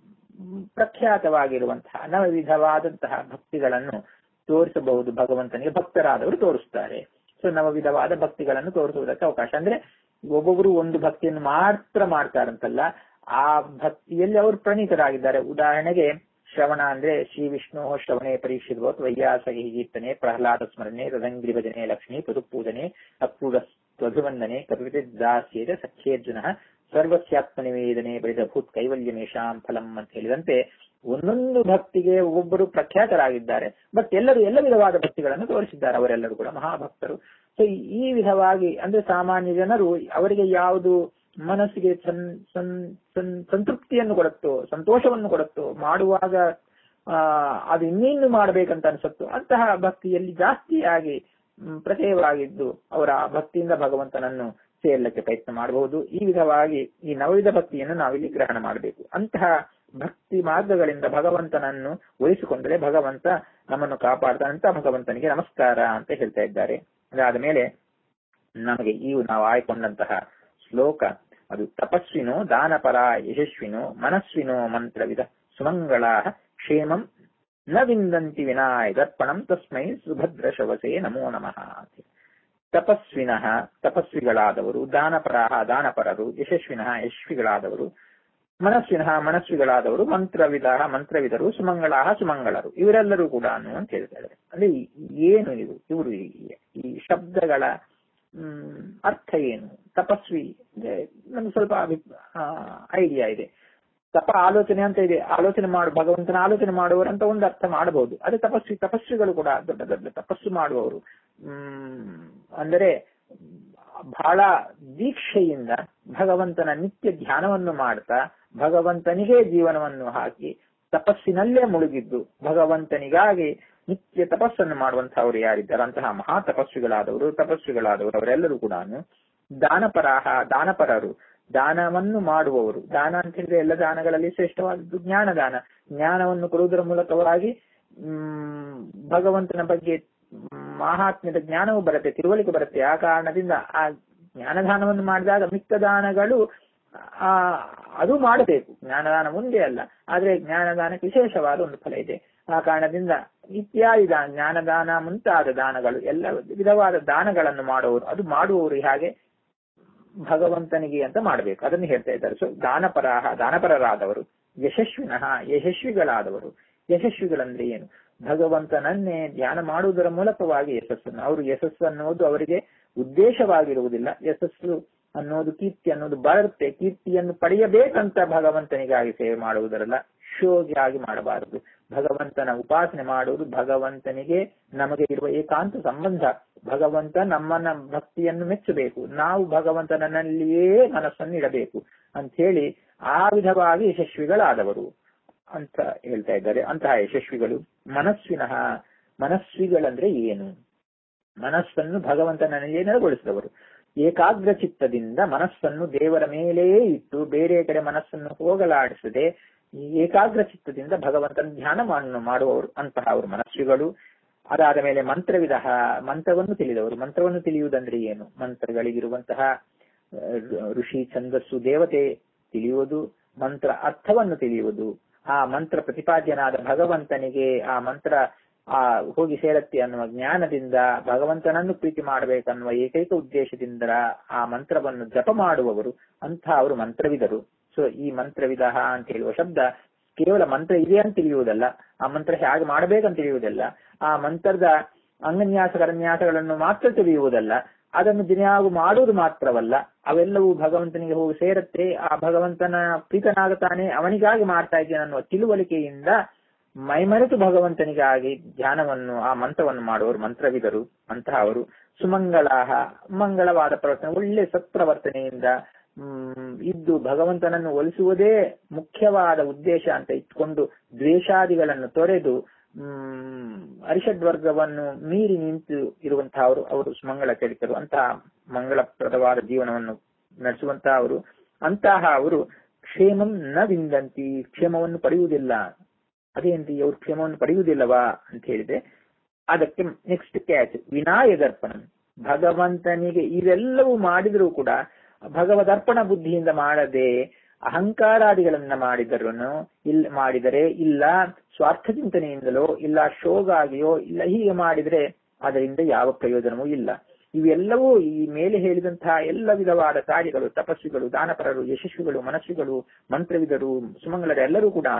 ಪ್ರಖ್ಯಾತವಾಗಿರುವಂತಹ ನವವಿಧವಾದಂತಹ ಭಕ್ತಿಗಳನ್ನು ತೋರಿಸಬಹುದು ಭಗವಂತನಿಗೆ ಭಕ್ತರಾದವರು ತೋರಿಸ್ತಾರೆ ಸೊ ನವವಿಧವಾದ ಭಕ್ತಿಗಳನ್ನು ತೋರಿಸುವುದಕ್ಕೆ ಅವಕಾಶ ಅಂದ್ರೆ ಒಬ್ಬೊಬ್ಬರು ಒಂದು ಭಕ್ತಿಯನ್ನು ಮಾತ್ರ ಮಾಡ್ತಾರಂತಲ್ಲ ಆ ಭಕ್ತಿಯಲ್ಲಿ ಅವರು ಪ್ರಣೀತರಾಗಿದ್ದಾರೆ ಉದಾಹರಣೆಗೆ ಶ್ರವಣ ಅಂದ್ರೆ ಶ್ರೀ ವಿಷ್ಣು ಶ್ರವಣೆ ಪರೀಕ್ಷಿತ ವೈಯಾಸ ಕೀರ್ತನೆ ಪ್ರಹ್ಲಾದ ಸ್ಮರಣೆ ರದಂಗ್ರಿ ಭಜನೆ ಲಕ್ಷ್ಮೀ ಪದುಪೂಜನೆ ಅಕ್ರೂಢ ತ್ವಭಿವಂದನೆ ಕಪಿತ ದಾಸ್ಯೇದ ಸಖ್ಯೇರ್ಜುನ ಸರ್ವಸ್ಯಾತ್ಮ ನಿವೇದನೆ ಬಳಿದ ಭೂತ್ ಕೈವಲ್ಯಮೇಶಾಂ ಫಲಂ ಅಂತ ಹೇಳಿದಂತೆ ಒಂದೊಂದು ಭಕ್ತಿಗೆ ಒಬ್ಬೊಬ್ಬರು ಪ್ರಖ್ಯಾತರಾಗಿದ್ದಾರೆ ಬಟ್ ಎಲ್ಲರೂ ಎಲ್ಲ ವಿಧವಾದ ಭಕ್ತಿಗಳನ್ನು ತೋರಿಸಿದ್ದಾರೆ ಅವರೆಲ್ಲರೂ ಕೂಡ ಮಹಾಭಕ್ತರು ಸೊ ಈ ವಿಧವಾಗಿ ಅಂದ್ರೆ ಸಾಮಾನ್ಯ ಜನರು ಅವರಿಗೆ ಯಾವುದು ಮನಸ್ಸಿಗೆ ಸಂತೃಪ್ತಿಯನ್ನು ಕೊಡುತ್ತೋ ಸಂತೋಷವನ್ನು ಕೊಡುತ್ತೋ ಮಾಡುವಾಗ ಆ ಅದು ಇನ್ನೇನು ಮಾಡ್ಬೇಕಂತ ಅನ್ಸುತ್ತೋ ಅಂತಹ ಭಕ್ತಿಯಲ್ಲಿ ಜಾಸ್ತಿಯಾಗಿ ಪ್ರತ್ಯಯವಾಗಿದ್ದು ಅವರ ಆ ಭಕ್ತಿಯಿಂದ ಭಗವಂತನನ್ನು ಸೇರ್ಲಿಕ್ಕೆ ಪ್ರಯತ್ನ ಮಾಡಬಹುದು ಈ ವಿಧವಾಗಿ ಈ ನವವಿಧ ಭಕ್ತಿಯನ್ನು ನಾವಿಲ್ಲಿ ಗ್ರಹಣ ಮಾಡಬೇಕು ಅಂತಹ ಭಕ್ತಿ ಮಾರ್ಗಗಳಿಂದ ಭಗವಂತನನ್ನು ವಹಿಸಿಕೊಂಡರೆ ಭಗವಂತ ನಮ್ಮನ್ನು ಕಾಪಾಡ್ತಾನಂತ ಭಗವಂತನಿಗೆ ನಮಸ್ಕಾರ ಅಂತ ಹೇಳ್ತಾ ಇದ್ದಾರೆ ಅದಾದ ಮೇಲೆ ನಮಗೆ ಈ ನಾವು ಆಯ್ಕೊಂಡಂತಹ ಶ್ಲೋಕ ಅದು ತಪಸ್ವಿನೋ ದಾನಪರ ಯಶಸ್ವಿನೋ ಮನಸ್ವಿನೋ ಮಂತ್ರವಿದ ಸುಮಂಗಳ ಕ್ಷೇಮಂ ನ ವಿಂದಂತಿ ವಿನಾಯ ದರ್ಪಣಂ ತಸ್ಮೈ ಸುಭದ್ರ ಶವಸೇ ನಮೋ ನಮಃ ತಪಸ್ವಿನಃ ತಪಸ್ವಿಗಳಾದವರು ದಾನಪರಾಹ ದಾನಪರರು ಯಶಸ್ವಿನಃ ಯಶಸ್ವಿಗಳಾದವರು ಮನಸ್ವಿನಃ ಮನಸ್ವಿಗಳಾದವರು ಮಂತ್ರವಿದ ಮಂತ್ರವಿದರು ಸುಮಂಗಳಾಹ ಸುಮಂಗಳರು ಇವರೆಲ್ಲರೂ ಕೂಡ ಅಂತ ಹೇಳ್ತಾರೆ ಅಂದ್ರೆ ಏನು ಇದು ಇವರು ಈ ಶಬ್ದಗಳ ಹ್ಮ್ ಅರ್ಥ ಏನು ತಪಸ್ವಿ ಅಂದ್ರೆ ನಮ್ಗೆ ಸ್ವಲ್ಪ ಐಡಿಯಾ ಇದೆ ತಪ ಆಲೋಚನೆ ಅಂತ ಇದೆ ಆಲೋಚನೆ ಮಾಡು ಭಗವಂತನ ಆಲೋಚನೆ ಮಾಡುವವರು ಅಂತ ಒಂದು ಅರ್ಥ ಮಾಡಬಹುದು ಅದೇ ತಪಸ್ವಿ ತಪಸ್ವಿಗಳು ಕೂಡ ದೊಡ್ಡ ದೊಡ್ಡ ತಪಸ್ಸು ಮಾಡುವವರು ಹ್ಮ್ ಅಂದರೆ ಬಹಳ ದೀಕ್ಷೆಯಿಂದ ಭಗವಂತನ ನಿತ್ಯ ಧ್ಯಾನವನ್ನು ಮಾಡ್ತಾ ಭಗವಂತನಿಗೆ ಜೀವನವನ್ನು ಹಾಕಿ ತಪಸ್ಸಿನಲ್ಲೇ ಮುಳುಗಿದ್ದು ಭಗವಂತನಿಗಾಗಿ ನಿತ್ಯ ತಪಸ್ಸನ್ನು ಮಾಡುವಂತಹವರು ಯಾರಿದ್ದಾರೆ ಅಂತಹ ಮಹಾ ತಪಸ್ವಿಗಳಾದವರು ತಪಸ್ವಿಗಳಾದವರು ಅವರೆಲ್ಲರೂ ಕೂಡ ದಾನಪರಾಹ ದಾನಪರರು ದಾನವನ್ನು ಮಾಡುವವರು ದಾನ ಅಂತ ಹೇಳಿದ್ರೆ ಎಲ್ಲ ದಾನಗಳಲ್ಲಿ ಶ್ರೇಷ್ಠವಾದದ್ದು ಜ್ಞಾನದಾನ ಜ್ಞಾನವನ್ನು ಕೊಡುವುದರ ಮೂಲಕವಾಗಿ ಹ್ಮ್ ಭಗವಂತನ ಬಗ್ಗೆ ಮಹಾತ್ಮ್ಯದ ಜ್ಞಾನವು ಬರುತ್ತೆ ತಿಳುವಳಿಕೆ ಬರುತ್ತೆ ಆ ಕಾರಣದಿಂದ ಆ ಜ್ಞಾನದಾನವನ್ನು ಮಾಡಿದಾಗ ಮಿಕ್ಕ ದಾನಗಳು ಆ ಅದು ಮಾಡಬೇಕು ಜ್ಞಾನದಾನ ಮುಂದೆ ಅಲ್ಲ ಆದ್ರೆ ಜ್ಞಾನದಾನಕ್ಕೆ ವಿಶೇಷವಾದ ಒಂದು ಫಲ ಇದೆ ಆ ಕಾರಣದಿಂದ ಇತ್ಯಾದಿ ದಾನ ಜ್ಞಾನದಾನ ಮುಂತಾದ ದಾನಗಳು ಎಲ್ಲ ವಿಧವಾದ ದಾನಗಳನ್ನು ಮಾಡುವವರು ಅದು ಮಾಡುವವರು ಹಾಗೆ ಭಗವಂತನಿಗೆ ಅಂತ ಮಾಡಬೇಕು ಅದನ್ನು ಹೇಳ್ತಾ ಇದ್ದಾರೆ ಸೊ ದಾನಪರಾಹ ದಾನಪರರಾದವರು ಯಶಸ್ವಿನಃ ಯಶಸ್ವಿಗಳಾದವರು ಯಶಸ್ವಿಗಳಂದ್ರೆ ಏನು ಭಗವಂತನನ್ನೇ ಧ್ಯಾನ ಮಾಡುವುದರ ಮೂಲಕವಾಗಿ ಯಶಸ್ಸನ್ನು ಅವರು ಯಶಸ್ಸು ಅನ್ನೋದು ಅವರಿಗೆ ಉದ್ದೇಶವಾಗಿರುವುದಿಲ್ಲ ಯಶಸ್ಸು ಅನ್ನೋದು ಕೀರ್ತಿ ಅನ್ನೋದು ಬರುತ್ತೆ ಕೀರ್ತಿಯನ್ನು ಪಡೆಯಬೇಕಂತ ಭಗವಂತನಿಗಾಗಿ ಸೇವೆ ಮಾಡುವುದರಲ್ಲ ಶೋಗಿಯಾಗಿ ಮಾಡಬಾರದು ಭಗವಂತನ ಉಪಾಸನೆ ಮಾಡುವುದು ಭಗವಂತನಿಗೆ ನಮಗೆ ಇರುವ ಏಕಾಂತ ಸಂಬಂಧ ಭಗವಂತ ನಮ್ಮನ್ನ ಭಕ್ತಿಯನ್ನು ಮೆಚ್ಚಬೇಕು ನಾವು ಭಗವಂತನಲ್ಲಿಯೇ ಮನಸ್ಸನ್ನು ಇಡಬೇಕು ಅಂತ ಹೇಳಿ ಆ ವಿಧವಾಗಿ ಯಶಸ್ವಿಗಳಾದವರು ಅಂತ ಹೇಳ್ತಾ ಇದ್ದಾರೆ ಅಂತಹ ಯಶಸ್ವಿಗಳು ಮನಸ್ವಿನಃ ಮನಸ್ವಿಗಳಂದ್ರೆ ಏನು ಮನಸ್ಸನ್ನು ಭಗವಂತನಲ್ಲಿ ನೆಲೆಗೊಳಿಸಿದವರು ಏಕಾಗ್ರ ಚಿತ್ತದಿಂದ ಮನಸ್ಸನ್ನು ದೇವರ ಮೇಲೆಯೇ ಇಟ್ಟು ಬೇರೆ ಕಡೆ ಮನಸ್ಸನ್ನು ಹೋಗಲಾಡಿಸದೆ ಏಕಾಗ್ರ ಚಿತ್ತದಿಂದ ಭಗವಂತನ ಧ್ಯಾನ ಮಾಡುವವರು ಅಂತಹ ಅವರು ಮನಸ್ವಿಗಳು ಅದಾದ ಮೇಲೆ ಮಂತ್ರವಿಧ ಮಂತ್ರವನ್ನು ತಿಳಿದವರು ಮಂತ್ರವನ್ನು ತಿಳಿಯುವುದಂದ್ರೆ ಏನು ಮಂತ್ರಗಳಿಗಿರುವಂತಹ ಋಷಿ ಛಂದಸ್ಸು ದೇವತೆ ತಿಳಿಯುವುದು ಮಂತ್ರ ಅರ್ಥವನ್ನು ತಿಳಿಯುವುದು ಆ ಮಂತ್ರ ಪ್ರತಿಪಾದ್ಯನಾದ ಭಗವಂತನಿಗೆ ಆ ಮಂತ್ರ ಆ ಹೋಗಿ ಸೇರತ್ತೆ ಅನ್ನುವ ಜ್ಞಾನದಿಂದ ಭಗವಂತನನ್ನು ಪ್ರೀತಿ ಮಾಡಬೇಕನ್ನುವ ಏಕೈಕ ಉದ್ದೇಶದಿಂದ ಆ ಮಂತ್ರವನ್ನು ಜಪ ಮಾಡುವವರು ಅಂತ ಅವರು ಮಂತ್ರವಿದರು ಸೊ ಈ ಮಂತ್ರವಿಧ ಅಂತ ಹೇಳುವ ಶಬ್ದ ಕೇವಲ ಮಂತ್ರ ಇದೆ ಅಂತ ತಿಳಿಯುವುದಲ್ಲ ಆ ಮಂತ್ರ ಹೇಗೆ ಮಾಡಬೇಕಂತ ತಿಳಿಯುವುದಲ್ಲ ಆ ಮಂತ್ರದ ಅಂಗನ್ಯಾಸ ಕರನ್ಯಾಸಗಳನ್ನು ಮಾತ್ರ ತಿಳಿಯುವುದಲ್ಲ ಅದನ್ನು ದಿನಾಗೂ ಮಾಡುವುದು ಮಾತ್ರವಲ್ಲ ಅವೆಲ್ಲವೂ ಭಗವಂತನಿಗೆ ಹೋಗಿ ಸೇರುತ್ತೆ ಆ ಭಗವಂತನ ಪ್ರೀತನಾಗುತ್ತಾನೆ ಅವನಿಗಾಗಿ ಮಾಡ್ತಾ ಇದ್ದೇನೆ ಅನ್ನುವ ತಿಳುವಳಿಕೆಯಿಂದ ಮೈಮರೆತು ಭಗವಂತನಿಗಾಗಿ ಧ್ಯಾನವನ್ನು ಆ ಮಂತ್ರವನ್ನು ಮಾಡುವವರು ಮಂತ್ರವಿದರು ಅಂತಹ ಅವರು ಸುಮಂಗಳಾಹ ಮಂಗಳವಾದ ಪ್ರವರ್ತನೆ ಒಳ್ಳೆ ಸತ್ಪ್ರವರ್ತನೆಯಿಂದ ಹ್ಮ್ ಇದ್ದು ಭಗವಂತನನ್ನು ಒಲಿಸುವುದೇ ಮುಖ್ಯವಾದ ಉದ್ದೇಶ ಅಂತ ಇಟ್ಕೊಂಡು ದ್ವೇಷಾದಿಗಳನ್ನು ತೊರೆದು ಹ್ಮ್ ಅರಿಷಡ್ ವರ್ಗವನ್ನು ಮೀರಿ ನಿಂತು ಇರುವಂತಹ ಅವರು ಅವರು ಸುಮಂಗಳ ಚರಿತರು ಅಂತಹ ಮಂಗಳಪ್ರದವಾದ ಜೀವನವನ್ನು ನಡೆಸುವಂತಹ ಅವರು ಅಂತಹ ಅವರು ಕ್ಷೇಮಂ ನ ವಿಂದಂತಿ ಕ್ಷೇಮವನ್ನು ಪಡೆಯುವುದಿಲ್ಲ ಅದೇಂತಿ ಅವರು ಕ್ಷೇಮವನ್ನು ಪಡೆಯುವುದಿಲ್ಲವಾ ಅಂತ ಹೇಳಿದ್ರೆ ಅದಕ್ಕೆ ನೆಕ್ಸ್ಟ್ ಕ್ಯಾಚ್ ವಿನಾಯದರ್ಪಣ ಭಗವಂತನಿಗೆ ಇವೆಲ್ಲವೂ ಮಾಡಿದರೂ ಕೂಡ ಭಗವದರ್ಪಣ ಬುದ್ಧಿಯಿಂದ ಮಾಡದೆ ಅಹಂಕಾರಾದಿಗಳನ್ನ ಮಾಡಿದರೂ ಇಲ್ಲ ಮಾಡಿದರೆ ಇಲ್ಲ ಸ್ವಾರ್ಥ ಚಿಂತನೆಯಿಂದಲೋ ಇಲ್ಲ ಶೋಗಾಗಿಯೋ ಇಲ್ಲ ಹೀಗೆ ಮಾಡಿದ್ರೆ ಅದರಿಂದ ಯಾವ ಪ್ರಯೋಜನವೂ ಇಲ್ಲ ಇವೆಲ್ಲವೂ ಈ ಮೇಲೆ ಹೇಳಿದಂತಹ ಎಲ್ಲ ವಿಧವಾದ ಕಾರ್ಯಗಳು ತಪಸ್ಸುಗಳು ದಾನಪರರು ಯಶಸ್ವಿಗಳು ಮನಸ್ಸುಗಳು ಮಂತ್ರವಿದರು ಸುಮಂಗಲರು ಎಲ್ಲರೂ ಕೂಡ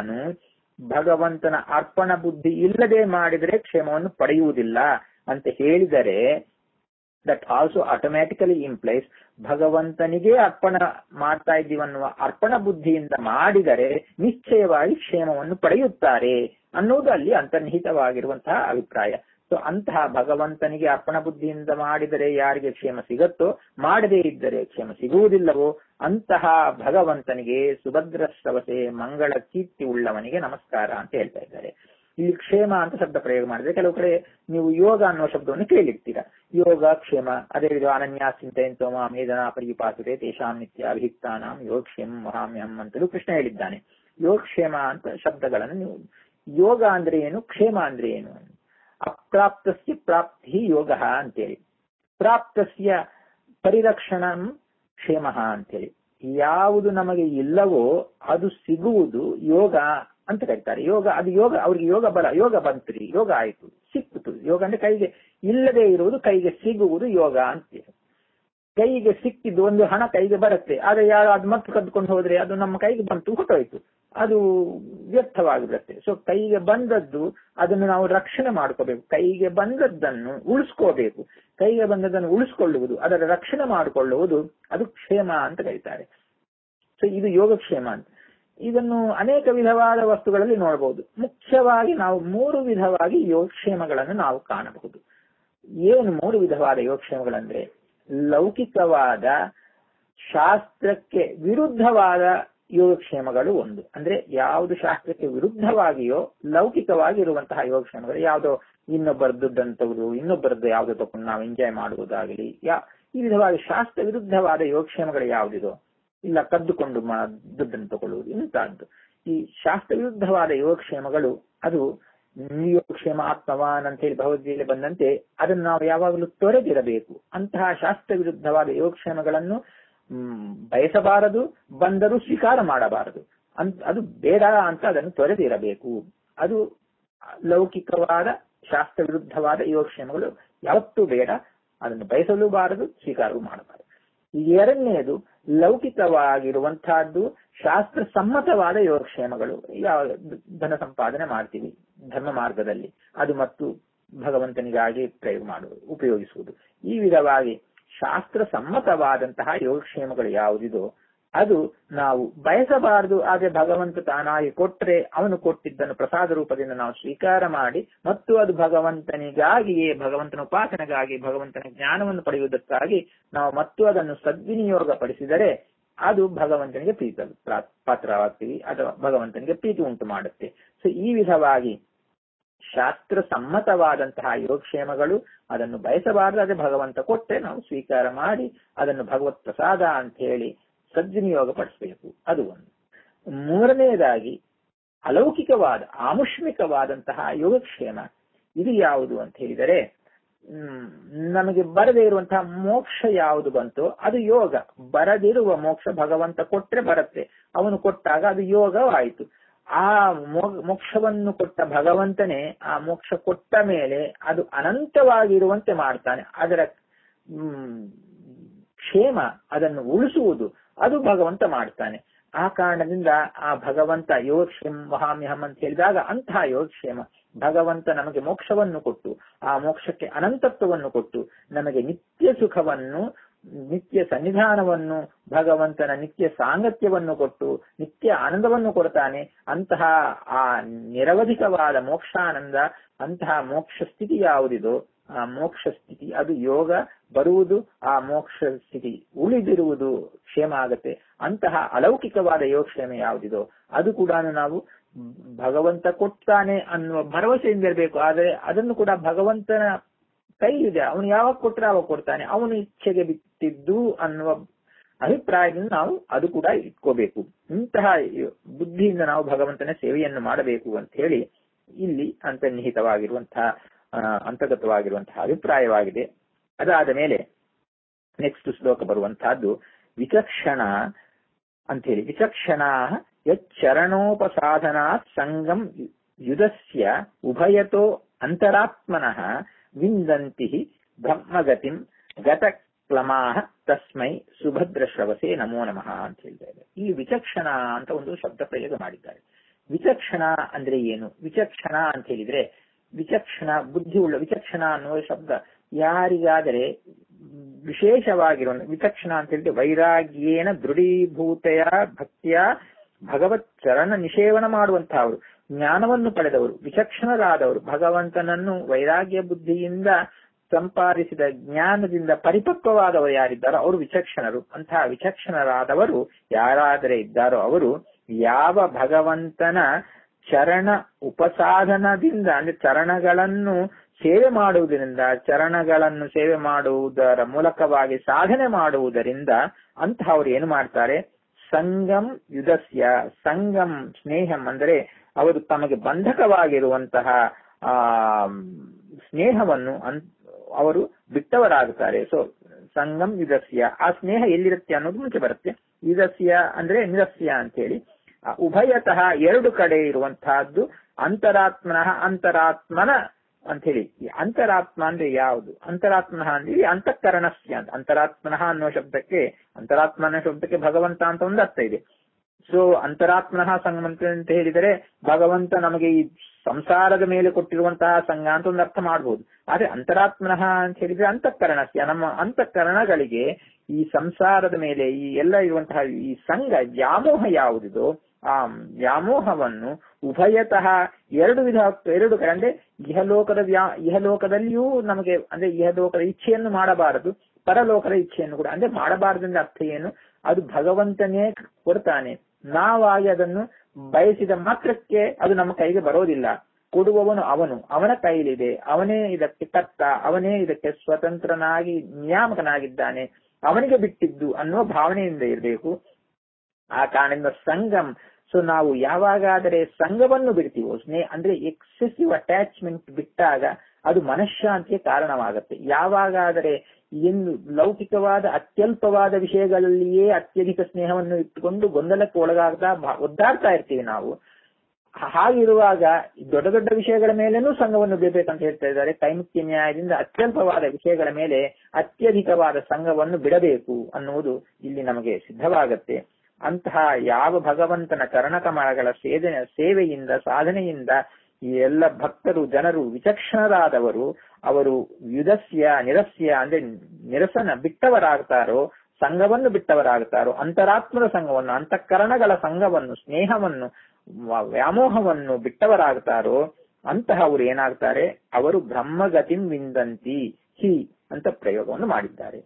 ಭಗವಂತನ ಅರ್ಪಣ ಬುದ್ಧಿ ಇಲ್ಲದೆ ಮಾಡಿದರೆ ಕ್ಷೇಮವನ್ನು ಪಡೆಯುವುದಿಲ್ಲ ಅಂತ ಹೇಳಿದರೆ ದಟ್ ಆಲ್ಸೋ ಆಟೋಮ್ಯಾಟಿಕಲಿ ಇಂಪ್ಲೈಸ್ ಭಗವಂತನಿಗೆ ಅರ್ಪಣ ಮಾಡ್ತಾ ಇದ್ದೀವನ್ನುವ ಅರ್ಪಣ ಬುದ್ಧಿಯಿಂದ ಮಾಡಿದರೆ ನಿಶ್ಚಯವಾಗಿ ಕ್ಷೇಮವನ್ನು ಪಡೆಯುತ್ತಾರೆ ಅನ್ನುವುದು ಅಲ್ಲಿ ಅಂತರ್ನಿಹಿತವಾಗಿರುವಂತಹ ಅಭಿಪ್ರಾಯ ಸೊ ಅಂತಹ ಭಗವಂತನಿಗೆ ಅರ್ಪಣ ಬುದ್ಧಿಯಿಂದ ಮಾಡಿದರೆ ಯಾರಿಗೆ ಕ್ಷೇಮ ಸಿಗತ್ತೋ ಮಾಡದೇ ಇದ್ದರೆ ಕ್ಷೇಮ ಸಿಗುವುದಿಲ್ಲವೋ ಅಂತಹ ಭಗವಂತನಿಗೆ ಸುಭದ್ರ ಶ್ರವಸೆ ಮಂಗಳ ಕೀರ್ತಿ ಉಳ್ಳವನಿಗೆ ನಮಸ್ಕಾರ ಅಂತ ಹೇಳ್ತಾ ಇದ್ದಾರೆ ಇಲ್ಲಿ ಕ್ಷೇಮ ಅಂತ ಶಬ್ದ ಪ್ರಯೋಗ ಮಾಡಿದ್ರೆ ಕೆಲವು ಕಡೆ ನೀವು ಯೋಗ ಅನ್ನುವ ಶಬ್ದವನ್ನು ಕೇಳಿರ್ತೀರ ಯೋಗ ಕ್ಷೇಮ ಅದೇ ರೀತಿ ಅನನ್ಯ ಚಿಂತೆಯಂತೋ ಮೇದನ ಪರಿಪಾಸುತೆ ತೇಷಾಂ ನಿತ್ಯ ಅಭಿಯುಕ್ತಾನಾಂ ಯೋಗಕ್ಷೇಮ ಮಹಾಮ್ಯಹಂ ಅಂತಲೂ ಕೃಷ್ಣ ಹೇಳಿದ್ದಾನೆ ಯೋಗಕ್ಷೇಮ ಅಂತ ಶಬ್ದಗಳನ್ನು ನೀವು ಯೋಗ ಅಂದ್ರೆ ಏನು ಕ್ಷೇಮ ಅಂದ್ರೆ ಏನು ಅಪ್ರಾಪ್ತಸ್ಯ ಪ್ರಾಪ್ತಿ ಯೋಗ ಅಂತೇಳಿ ಪ್ರಾಪ್ತಸ್ಯ ಪರಿರಕ್ಷಣಂ ಕ್ಷೇಮ ಅಂತೇಳಿ ಯಾವುದು ನಮಗೆ ಇಲ್ಲವೋ ಅದು ಸಿಗುವುದು ಯೋಗ ಅಂತ ಕರೀತಾರೆ ಯೋಗ ಅದು ಯೋಗ ಅವ್ರಿಗೆ ಯೋಗ ಬಲ ಯೋಗ ಬಂತ್ರಿ ಯೋಗ ಆಯ್ತು ಸಿಕ್ಕಿತು ಯೋಗ ಅಂದ್ರೆ ಕೈಗೆ ಇಲ್ಲದೆ ಇರುವುದು ಕೈಗೆ ಸಿಗುವುದು ಯೋಗ ಅಂತ ಕೈಗೆ ಸಿಕ್ಕಿದ್ದು ಒಂದು ಹಣ ಕೈಗೆ ಬರುತ್ತೆ ಆದ್ರೆ ಯಾರು ಅದು ಮತ್ತೆ ಕದ್ಕೊಂಡು ಹೋದ್ರೆ ಅದು ನಮ್ಮ ಕೈಗೆ ಬಂತು ಹೊಟ್ಟೋಯ್ತು ಅದು ವ್ಯರ್ಥವಾಗಿರುತ್ತೆ ಸೊ ಕೈಗೆ ಬಂದದ್ದು ಅದನ್ನು ನಾವು ರಕ್ಷಣೆ ಮಾಡ್ಕೋಬೇಕು ಕೈಗೆ ಬಂದದ್ದನ್ನು ಉಳಿಸ್ಕೋಬೇಕು ಕೈಗೆ ಬಂದದ್ದನ್ನು ಉಳಿಸ್ಕೊಳ್ಳುವುದು ಅದರ ರಕ್ಷಣೆ ಮಾಡಿಕೊಳ್ಳುವುದು ಅದು ಕ್ಷೇಮ ಅಂತ ಕರೀತಾರೆ ಸೊ ಇದು ಯೋಗಕ್ಷೇಮ ಅಂತ ಇದನ್ನು ಅನೇಕ ವಿಧವಾದ ವಸ್ತುಗಳಲ್ಲಿ ನೋಡಬಹುದು ಮುಖ್ಯವಾಗಿ ನಾವು ಮೂರು ವಿಧವಾಗಿ ಯೋಗಕ್ಷೇಮಗಳನ್ನು ನಾವು ಕಾಣಬಹುದು ಏನು ಮೂರು ವಿಧವಾದ ಯೋಗಕ್ಷೇಮಗಳಂದ್ರೆ ಲೌಕಿಕವಾದ ಶಾಸ್ತ್ರಕ್ಕೆ ವಿರುದ್ಧವಾದ ಯೋಗಕ್ಷೇಮಗಳು ಒಂದು ಅಂದ್ರೆ ಯಾವುದು ಶಾಸ್ತ್ರಕ್ಕೆ ವಿರುದ್ಧವಾಗಿಯೋ ಲೌಕಿಕವಾಗಿ ಇರುವಂತಹ ಯೋಗಕ್ಷೇಮಗಳು ಯಾವುದೋ ಇನ್ನೊಬ್ಬರ ದುಡ್ಡನ್ನು ತೆಗೆದು ಇನ್ನೊಬ್ಬರದ್ದು ಯಾವುದೋ ತಗೊಂಡು ನಾವು ಎಂಜಾಯ್ ಮಾಡುವುದಾಗಲಿ ಯಾ ಈ ವಿಧವಾದ ಶಾಸ್ತ್ರ ವಿರುದ್ಧವಾದ ಯೋಗಕ್ಷೇಮಗಳು ಯಾವುದಿದೋ ಇಲ್ಲ ಕದ್ದುಕೊಂಡು ದುಡ್ಡನ್ನು ತಗೊಳ್ಳುವುದು ಇಂತಹದ್ದು ಈ ಶಾಸ್ತ್ರ ವಿರುದ್ಧವಾದ ಯೋಗಕ್ಷೇಮಗಳು ಅದು ಯೋಗಕ್ಷೇಮ ಆತ್ಮವಾನ್ ಅಂತ ಹೇಳಿ ಭಗವದ್ಗೀತೆ ಬಂದಂತೆ ಅದನ್ನು ನಾವು ಯಾವಾಗಲೂ ತೊರೆದಿರಬೇಕು ಅಂತಹ ಶಾಸ್ತ್ರ ವಿರುದ್ಧವಾದ ಯೋಗಕ್ಷೇಮಗಳನ್ನು ಬಯಸಬಾರದು ಬಂದರೂ ಸ್ವೀಕಾರ ಮಾಡಬಾರದು ಅಂತ ಅದು ಬೇಡ ಅಂತ ಅದನ್ನು ತೊರೆದಿರಬೇಕು ಅದು ಲೌಕಿಕವಾದ ಶಾಸ್ತ್ರ ವಿರುದ್ಧವಾದ ಯೋಗಕ್ಷೇಮಗಳು ಯಾವತ್ತೂ ಬೇಡ ಅದನ್ನು ಬಯಸಲೂ ಬಾರದು ಸ್ವೀಕಾರವೂ ಮಾಡಬಾರದು ಎರಡನೆಯದು ಲೌಕಿಕವಾಗಿರುವಂತಹದ್ದು ಶಾಸ್ತ್ರ ಸಮ್ಮತವಾದ ಯೋಗಕ್ಷೇಮಗಳು ಯಾವ ಧನ ಸಂಪಾದನೆ ಮಾಡ್ತೀವಿ ಧರ್ಮ ಮಾರ್ಗದಲ್ಲಿ ಅದು ಮತ್ತು ಭಗವಂತನಿಗಾಗಿ ಪ್ರಯೋಗ ಮಾಡುವುದು ಉಪಯೋಗಿಸುವುದು ಈ ವಿಧವಾಗಿ ಶಾಸ್ತ್ರ ಸಮ್ಮತವಾದಂತಹ ಯೋಗಕ್ಷೇಮಗಳು ಯಾವುದಿದೋ ಅದು ನಾವು ಬಯಸಬಾರದು ಆದ್ರೆ ಭಗವಂತ ತಾನಾಗಿ ಕೊಟ್ರೆ ಅವನು ಕೊಟ್ಟಿದ್ದನ್ನು ಪ್ರಸಾದ ರೂಪದಿಂದ ನಾವು ಸ್ವೀಕಾರ ಮಾಡಿ ಮತ್ತು ಅದು ಭಗವಂತನಿಗಾಗಿಯೇ ಭಗವಂತನ ಉಪಾಸನೆಗಾಗಿ ಭಗವಂತನ ಜ್ಞಾನವನ್ನು ಪಡೆಯುವುದಕ್ಕಾಗಿ ನಾವು ಮತ್ತು ಅದನ್ನು ಸದ್ವಿನಿಯೋಗ ಪಡಿಸಿದರೆ ಅದು ಭಗವಂತನಿಗೆ ಪ್ರೀತ ಪಾತ್ರವಾಗ್ತೀವಿ ಅಥವಾ ಭಗವಂತನಿಗೆ ಪ್ರೀತಿ ಉಂಟು ಮಾಡುತ್ತೆ ಸೊ ಈ ವಿಧವಾಗಿ ಶಾಸ್ತ್ರ ಸಮ್ಮತವಾದಂತಹ ಯೋಗಕ್ಷೇಮಗಳು ಅದನ್ನು ಬಯಸಬಾರದಾದ್ರೆ ಭಗವಂತ ಕೊಟ್ಟರೆ ನಾವು ಸ್ವೀಕಾರ ಮಾಡಿ ಅದನ್ನು ಭಗವತ್ ಪ್ರಸಾದ ಅಂತ ಹೇಳಿ ಸದ್ವಿನಿಯೋಗ ಪಡಿಸಬೇಕು ಅದು ಒಂದು ಮೂರನೆಯದಾಗಿ ಅಲೌಕಿಕವಾದ ಆಮುಷ್ಮಿಕವಾದಂತಹ ಯೋಗಕ್ಷೇಮ ಇದು ಯಾವುದು ಅಂತ ಹೇಳಿದರೆ ಹ್ಮ್ ನಮಗೆ ಬರದೇ ಇರುವಂತಹ ಮೋಕ್ಷ ಯಾವುದು ಬಂತೋ ಅದು ಯೋಗ ಬರದಿರುವ ಮೋಕ್ಷ ಭಗವಂತ ಕೊಟ್ರೆ ಬರುತ್ತೆ ಅವನು ಕೊಟ್ಟಾಗ ಅದು ಯೋಗವಾಯಿತು ಆ ಮೋಕ್ಷವನ್ನು ಕೊಟ್ಟ ಭಗವಂತನೇ ಆ ಮೋಕ್ಷ ಕೊಟ್ಟ ಮೇಲೆ ಅದು ಅನಂತವಾಗಿರುವಂತೆ ಮಾಡ್ತಾನೆ ಅದರ ಹ್ಮ್ ಕ್ಷೇಮ ಅದನ್ನು ಉಳಿಸುವುದು ಅದು ಭಗವಂತ ಮಾಡ್ತಾನೆ ಆ ಕಾರಣದಿಂದ ಆ ಭಗವಂತ ಯೋಗಕ್ಷೇಮ ಮಹಾಮ್ಯಹಂ ಅಂತ ಹೇಳಿದಾಗ ಅಂತಹ ಯೋಗಕ್ಷೇಮ ಭಗವಂತ ನಮಗೆ ಮೋಕ್ಷವನ್ನು ಕೊಟ್ಟು ಆ ಮೋಕ್ಷಕ್ಕೆ ಅನಂತತ್ವವನ್ನು ಕೊಟ್ಟು ನಮಗೆ ನಿತ್ಯ ಸುಖವನ್ನು ನಿತ್ಯ ಸನ್ನಿಧಾನವನ್ನು ಭಗವಂತನ ನಿತ್ಯ ಸಾಂಗತ್ಯವನ್ನು ಕೊಟ್ಟು ನಿತ್ಯ ಆನಂದವನ್ನು ಕೊಡ್ತಾನೆ ಅಂತಹ ಆ ನಿರವಧಿಕವಾದ ಮೋಕ್ಷಾನಂದ ಅಂತಹ ಮೋಕ್ಷ ಸ್ಥಿತಿ ಯಾವುದಿದೋ ಆ ಮೋಕ್ಷ ಸ್ಥಿತಿ ಅದು ಯೋಗ ಬರುವುದು ಆ ಮೋಕ್ಷ ಸ್ಥಿತಿ ಉಳಿದಿರುವುದು ಕ್ಷೇಮ ಆಗತ್ತೆ ಅಂತಹ ಅಲೌಕಿಕವಾದ ಯೋಗಕ್ಷೇಮ ಯಾವುದಿದೋ ಅದು ಕೂಡ ನಾವು ಭಗವಂತ ಕೊಡ್ತಾನೆ ಅನ್ನುವ ಭರವಸೆಯಿಂದ ಇರಬೇಕು ಆದರೆ ಅದನ್ನು ಕೂಡ ಭಗವಂತನ ಕೈಲಿದೆ ಅವನು ಯಾವಾಗ ಕೊಟ್ಟರೆ ಅವಾಗ ಕೊಡ್ತಾನೆ ಅವನು ಇಚ್ಛೆಗೆ ಬಿಟ್ಟಿದ್ದು ಅನ್ನುವ ಅಭಿಪ್ರಾಯದಿಂದ ನಾವು ಅದು ಕೂಡ ಇಟ್ಕೋಬೇಕು ಇಂತಹ ಬುದ್ಧಿಯಿಂದ ನಾವು ಭಗವಂತನ ಸೇವೆಯನ್ನು ಮಾಡಬೇಕು ಅಂತ ಹೇಳಿ ಇಲ್ಲಿ ಅಂತರ್ನಿಹಿತವಾಗಿರುವಂತಹ ಅಂತರ್ಗತವಾಗಿರುವಂತಹ ಅಭಿಪ್ರಾಯವಾಗಿದೆ ಅದಾದ ಮೇಲೆ ನೆಕ್ಸ್ಟ್ ಶ್ಲೋಕ ಬರುವಂತಹದ್ದು ವಿಚಕ್ಷಣ ಅಂತ ಹೇಳಿ ವಿಚಕ್ಷಣ ಯಚ್ಚರಣೋಪಸಾಧನಾ ಸಂಗಂ ಯುಧಸ್ಯ ಉಭಯತೋ ಅಂತರಾತ್ಮನಃ ವಿಂದಂತಿ ಬ್ರಹ್ಮಗತಿಂ ಗತ ಕ್ಲಮಾಹ ತಸ್ಮೈ ಸುಭದ್ರ ಶ್ರವಸೆ ನಮೋ ನಮಃ ಅಂತ ಹೇಳ್ತಾ ಇದ್ದಾರೆ ಇಲ್ಲಿ ವಿಚಕ್ಷಣ ಅಂತ ಒಂದು ಶಬ್ದ ಪ್ರಯೋಗ ಮಾಡಿದ್ದಾರೆ ವಿಚಕ್ಷಣ ಅಂದ್ರೆ ಏನು ವಿಚಕ್ಷಣ ಅಂತ ಹೇಳಿದ್ರೆ ವಿಚಕ್ಷಣ ಬುದ್ಧಿ ಉಳ್ಳ ವಿಚಕ್ಷಣ ಅನ್ನುವ ಶಬ್ದ ಯಾರಿಗಾದರೆ ವಿಶೇಷವಾಗಿರುವ ವಿಚಕ್ಷಣ ಅಂತ ಹೇಳಿದ್ರೆ ವೈರಾಗ್ಯೇನ ದೃಢೀಭೂತೆಯ ಭಕ್ತಿಯ ಭಗವತ್ ಚರಣ ನಿಷೇವನ ಮಾಡುವಂತಹವರು ಜ್ಞಾನವನ್ನು ಪಡೆದವರು ವಿಚಕ್ಷಣರಾದವರು ಭಗವಂತನನ್ನು ವೈರಾಗ್ಯ ಬುದ್ಧಿಯಿಂದ ಸಂಪಾದಿಸಿದ ಜ್ಞಾನದಿಂದ ಪರಿಪಕ್ವವಾದವರು ಯಾರಿದ್ದಾರೋ ಅವರು ವಿಚಕ್ಷಣರು ಅಂತಹ ವಿಚಕ್ಷಣರಾದವರು ಯಾರಾದರೆ ಇದ್ದಾರೋ ಅವರು ಯಾವ ಭಗವಂತನ ಚರಣ ಉಪಸಾಧನದಿಂದ ಅಂದ್ರೆ ಚರಣಗಳನ್ನು ಸೇವೆ ಮಾಡುವುದರಿಂದ ಚರಣಗಳನ್ನು ಸೇವೆ ಮಾಡುವುದರ ಮೂಲಕವಾಗಿ ಸಾಧನೆ ಮಾಡುವುದರಿಂದ ಅಂತಹವರು ಏನು ಮಾಡ್ತಾರೆ ಸಂಗಂ ಯುಧಸ್ಯ ಸಂಗಂ ಸ್ನೇಹಂ ಅಂದರೆ ಅವರು ತಮಗೆ ಬಂಧಕವಾಗಿರುವಂತಹ ಆ ಸ್ನೇಹವನ್ನು ಅವರು ಬಿಟ್ಟವರಾಗುತ್ತಾರೆ ಸೊ ಸಂಗಂ ಯುಧಸ್ಯ ಆ ಸ್ನೇಹ ಎಲ್ಲಿರುತ್ತೆ ಅನ್ನೋದು ಮುಂಚೆ ಬರುತ್ತೆ ಯುಧಸ್ಯ ಅಂದ್ರೆ ನಿರಸ್ಯ ಅಂತ ಹೇಳಿ ಉಭಯತಃ ಎರಡು ಕಡೆ ಇರುವಂತಹದ್ದು ಅಂತರಾತ್ಮನಃ ಅಂತರಾತ್ಮನ ಅಂತ ಹೇಳಿ ಈ ಅಂತರಾತ್ಮ ಅಂದ್ರೆ ಯಾವುದು ಅಂತರಾತ್ಮನಃ ಅಂದ್ರೆ ಅಂತಃಕರಣಸ್ಯ ಅಂತ ಅಂತರಾತ್ಮನಃ ಅನ್ನುವ ಶಬ್ದಕ್ಕೆ ಅಂತರಾತ್ಮ ಅನ್ನೋ ಶಬ್ದಕ್ಕೆ ಭಗವಂತ ಅಂತ ಒಂದು ಅರ್ಥ ಇದೆ ಸೊ ಅಂತರಾತ್ಮನಃ ಸಂಗಮಂತ ಅಂತ ಹೇಳಿದರೆ ಭಗವಂತ ನಮಗೆ ಈ ಸಂಸಾರದ ಮೇಲೆ ಕೊಟ್ಟಿರುವಂತಹ ಸಂಘ ಅಂತ ಒಂದು ಅರ್ಥ ಮಾಡಬಹುದು ಆದ್ರೆ ಅಂತರಾತ್ಮನಃ ಅಂತ ಹೇಳಿದ್ರೆ ಅಂತಃಕರಣಸ್ಯ ನಮ್ಮ ಅಂತಃಕರಣಗಳಿಗೆ ಈ ಸಂಸಾರದ ಮೇಲೆ ಈ ಎಲ್ಲ ಇರುವಂತಹ ಈ ಸಂಘ ವ್ಯಾಮೋಹ ಯಾವುದಿದೋ ಆ ವ್ಯಾಮೋಹವನ್ನು ಉಭಯತಃ ಎರಡು ವಿಧ ಎರಡು ಅಂದ್ರೆ ಇಹಲೋಕದ ವ್ಯಾ ಇಹಲೋಕದಲ್ಲಿಯೂ ನಮಗೆ ಅಂದ್ರೆ ಇಹಲೋಕದ ಇಚ್ಛೆಯನ್ನು ಮಾಡಬಾರದು ಪರಲೋಕದ ಇಚ್ಛೆಯನ್ನು ಕೂಡ ಅಂದ್ರೆ ಮಾಡಬಾರದಿಂದ ಅರ್ಥ ಏನು ಅದು ಭಗವಂತನೇ ಕೊಡ್ತಾನೆ ನಾವಾಗಿ ಅದನ್ನು ಬಯಸಿದ ಮಾತ್ರಕ್ಕೆ ಅದು ನಮ್ಮ ಕೈಗೆ ಬರೋದಿಲ್ಲ ಕೊಡುವವನು ಅವನು ಅವನ ಕೈಲಿದೆ ಅವನೇ ಇದಕ್ಕೆ ಕರ್ತ ಅವನೇ ಇದಕ್ಕೆ ಸ್ವತಂತ್ರನಾಗಿ ನಿಯಾಮಕನಾಗಿದ್ದಾನೆ ಅವನಿಗೆ ಬಿಟ್ಟಿದ್ದು ಅನ್ನುವ ಭಾವನೆಯಿಂದ ಇರಬೇಕು ಆ ಕಾರಣದಿಂದ ಸಂಗಮ್ ಸೊ ನಾವು ಯಾವಾಗಾದರೆ ಸಂಘವನ್ನು ಬಿಡ್ತೀವೋ ಸ್ನೇಹ ಅಂದ್ರೆ ಎಕ್ಸೆಸಿವ್ ಅಟ್ಯಾಚ್ಮೆಂಟ್ ಬಿಟ್ಟಾಗ ಅದು ಮನಃಶಾಂತಿಗೆ ಕಾರಣವಾಗುತ್ತೆ ಯಾವಾಗಾದರೆ ಎಂದು ಲೌಕಿಕವಾದ ಅತ್ಯಲ್ಪವಾದ ವಿಷಯಗಳಲ್ಲಿಯೇ ಅತ್ಯಧಿಕ ಸ್ನೇಹವನ್ನು ಇಟ್ಟುಕೊಂಡು ಗೊಂದಲಕ್ಕೆ ಒಳಗಾಗ್ತಾ ಒದ್ದಾಡ್ತಾ ಇರ್ತೀವಿ ನಾವು ಹಾಗಿರುವಾಗ ದೊಡ್ಡ ದೊಡ್ಡ ವಿಷಯಗಳ ಮೇಲೇನೂ ಸಂಘವನ್ನು ಬಿಡಬೇಕಂತ ಹೇಳ್ತಾ ಇದ್ದಾರೆ ಕೈಮುಖ್ಯ ನ್ಯಾಯದಿಂದ ಅತ್ಯಲ್ಪವಾದ ವಿಷಯಗಳ ಮೇಲೆ ಅತ್ಯಧಿಕವಾದ ಸಂಘವನ್ನು ಬಿಡಬೇಕು ಅನ್ನುವುದು ಇಲ್ಲಿ ನಮಗೆ ಸಿದ್ಧವಾಗತ್ತೆ ಅಂತಹ ಯಾವ ಭಗವಂತನ ಚರಣಕಮಲಗಳ ಸೇವೆ ಸೇವೆಯಿಂದ ಸಾಧನೆಯಿಂದ ಈ ಎಲ್ಲ ಭಕ್ತರು ಜನರು ವಿಚಕ್ಷಣರಾದವರು ಅವರು ಯುಧಸ್ಯ ನಿರಸ್ಯ ಅಂದ್ರೆ ನಿರಸನ ಬಿಟ್ಟವರಾಗ್ತಾರೋ ಸಂಘವನ್ನು ಬಿಟ್ಟವರಾಗ್ತಾರೋ ಅಂತರಾತ್ಮದ ಸಂಘವನ್ನು ಅಂತಃಕರಣಗಳ ಸಂಘವನ್ನು ಸ್ನೇಹವನ್ನು ವ್ಯಾಮೋಹವನ್ನು ಬಿಟ್ಟವರಾಗ್ತಾರೋ ಅಂತಹವರು ಏನಾಗ್ತಾರೆ ಅವರು ಬ್ರಹ್ಮಗತಿಂ ವಿಂದಂತಿ ಹಿ ಅಂತ ಪ್ರಯೋಗವನ್ನು ಮಾಡಿದ್ದಾರೆ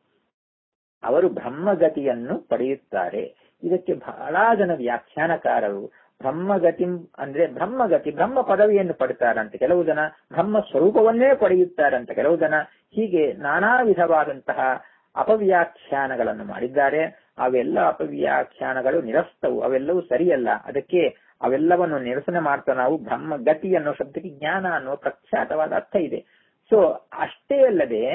ಅವರು ಬ್ರಹ್ಮಗತಿಯನ್ನು ಪಡೆಯುತ್ತಾರೆ ಇದಕ್ಕೆ ಬಹಳ ಜನ ವ್ಯಾಖ್ಯಾನಕಾರರು ಬ್ರಹ್ಮಗತಿ ಅಂದ್ರೆ ಬ್ರಹ್ಮಗತಿ ಬ್ರಹ್ಮ ಪದವಿಯನ್ನು ಪಡಿತಾರಂತೆ ಕೆಲವು ಜನ ಬ್ರಹ್ಮ ಸ್ವರೂಪವನ್ನೇ ಪಡೆಯುತ್ತಾರಂತೆ ಕೆಲವು ಜನ ಹೀಗೆ ನಾನಾ ವಿಧವಾದಂತಹ ಅಪವ್ಯಾಖ್ಯಾನಗಳನ್ನು ಮಾಡಿದ್ದಾರೆ ಅವೆಲ್ಲ ಅಪವ್ಯಾಖ್ಯಾನಗಳು ನಿರಸ್ತವು ಅವೆಲ್ಲವೂ ಸರಿಯಲ್ಲ ಅದಕ್ಕೆ ಅವೆಲ್ಲವನ್ನು ನಿರಸನ ಮಾಡ್ತಾ ನಾವು ಬ್ರಹ್ಮಗತಿ ಅನ್ನೋ ಶಬ್ದಕ್ಕೆ ಜ್ಞಾನ ಅನ್ನೋ ಪ್ರಖ್ಯಾತವಾದ ಅರ್ಥ ಇದೆ ಸೊ ಅಷ್ಟೇ ಅಲ್ಲದೆ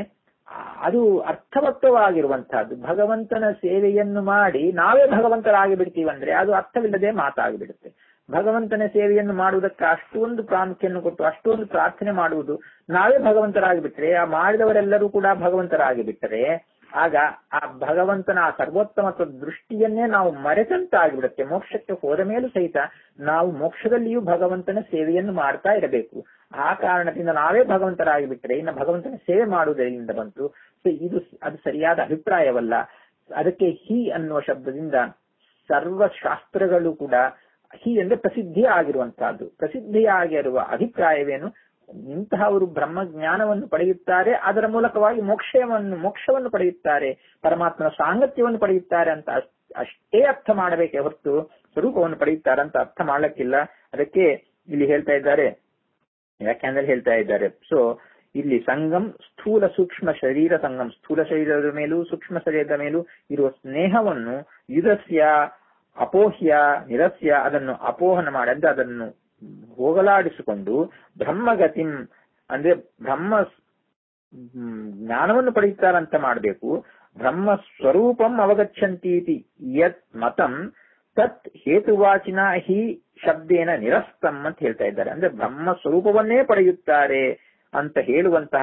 ಅದು ಅರ್ಥವತ್ತವಾಗಿರುವಂತಹದ್ದು ಭಗವಂತನ ಸೇವೆಯನ್ನು ಮಾಡಿ ನಾವೇ ಭಗವಂತರಾಗಿ ಬಿಡ್ತೀವಂದ್ರೆ ಅದು ಅರ್ಥವಿಲ್ಲದೆ ಮಾತಾಗಿಬಿಡುತ್ತೆ ಭಗವಂತನ ಸೇವೆಯನ್ನು ಮಾಡುವುದಕ್ಕೆ ಅಷ್ಟೊಂದು ಪ್ರಾಮುಖ್ಯವನ್ನು ಕೊಟ್ಟು ಅಷ್ಟೊಂದು ಪ್ರಾರ್ಥನೆ ಮಾಡುವುದು ನಾವೇ ಭಗವಂತರಾಗಿ ಬಿಟ್ರೆ ಆ ಮಾಡಿದವರೆಲ್ಲರೂ ಕೂಡ ಭಗವಂತರಾಗಿ ಬಿಟ್ಟರೆ ಆಗ ಆ ಭಗವಂತನ ಆ ಸರ್ವೋತ್ತಮತ್ವ ದೃಷ್ಟಿಯನ್ನೇ ನಾವು ಮರೆತಂತಾಗಿಬಿಡುತ್ತೆ ಮೋಕ್ಷಕ್ಕೆ ಹೋದ ಮೇಲೂ ಸಹಿತ ನಾವು ಮೋಕ್ಷದಲ್ಲಿಯೂ ಭಗವಂತನ ಸೇವೆಯನ್ನು ಮಾಡ್ತಾ ಇರಬೇಕು ಆ ಕಾರಣದಿಂದ ನಾವೇ ಭಗವಂತರಾಗಿ ಬಿಟ್ಟರೆ ಇನ್ನು ಭಗವಂತನ ಸೇವೆ ಮಾಡುವುದರಿಂದ ಬಂತು ಸೊ ಇದು ಅದು ಸರಿಯಾದ ಅಭಿಪ್ರಾಯವಲ್ಲ ಅದಕ್ಕೆ ಹಿ ಅನ್ನುವ ಶಬ್ದದಿಂದ ಸರ್ವಶಾಸ್ತ್ರಗಳು ಕೂಡ ಹಿ ಅಂದ್ರೆ ಪ್ರಸಿದ್ಧಿ ಆಗಿರುವಂತಹದ್ದು ಪ್ರಸಿದ್ಧಿಯಾಗಿರುವ ಅಭಿಪ್ರಾಯವೇನು ಇಂತಹವರು ಬ್ರಹ್ಮ ಜ್ಞಾನವನ್ನು ಪಡೆಯುತ್ತಾರೆ ಅದರ ಮೂಲಕವಾಗಿ ಮೋಕ್ಷವನ್ನು ಮೋಕ್ಷವನ್ನು ಪಡೆಯುತ್ತಾರೆ ಪರಮಾತ್ಮನ ಸಾಂಗತ್ಯವನ್ನು ಪಡೆಯುತ್ತಾರೆ ಅಂತ ಅಷ್ಟೇ ಅರ್ಥ ಮಾಡಬೇಕೆ ಹೊರತು ಸ್ವರೂಪವನ್ನು ಪಡೆಯುತ್ತಾರೆ ಅಂತ ಅರ್ಥ ಮಾಡ್ಲಿಕ್ಕಿಲ್ಲ ಅದಕ್ಕೆ ಇಲ್ಲಿ ಹೇಳ್ತಾ ಇದ್ದಾರೆ ವ್ಯಾಖ್ಯಾನದಲ್ಲಿ ಹೇಳ್ತಾ ಇದ್ದಾರೆ ಸೊ ಇಲ್ಲಿ ಸಂಗಮ್ ಸ್ಥೂಲ ಸೂಕ್ಷ್ಮ ಶರೀರ ಸಂಗಮ ಸ್ಥೂಲ ಶರೀರದ ಮೇಲೂ ಸೂಕ್ಷ್ಮ ಶರೀರದ ಮೇಲೂ ಇರುವ ಸ್ನೇಹವನ್ನು ಯುಧಸ್ಯ ಅಪೋಹ್ಯ ನಿರಸ್ಯ ಅದನ್ನು ಅಪೋಹನ ಮಾಡಿ ಅಂದ್ರೆ ಅದನ್ನು ಹೋಗಲಾಡಿಸಿಕೊಂಡು ಬ್ರಹ್ಮಗತಿಂ ಅಂದ್ರೆ ಬ್ರಹ್ಮ ಹ್ಮ್, ಜ್ಞಾನವನ್ನು ಪಡೆಯುತ್ತಾರಂತ ಮಾಡಬೇಕು ಬ್ರಹ್ಮ ಸ್ವರೂಪಂ ಅವಗಚ್ಚಂತೀತಿ ಯತ್ ಮತಂ ತತ್ ಹೇತುವಾಚಿನ ಹಿ ಶಬ್ದೇನ ನಿರಸ್ತಂ ಅಂತ ಹೇಳ್ತಾ ಇದ್ದಾರೆ ಅಂದ್ರೆ ಬ್ರಹ್ಮ ಸ್ವರೂಪವನ್ನೇ ಪಡೆಯುತ್ತಾರೆ ಅಂತ ಹೇಳುವಂತಹ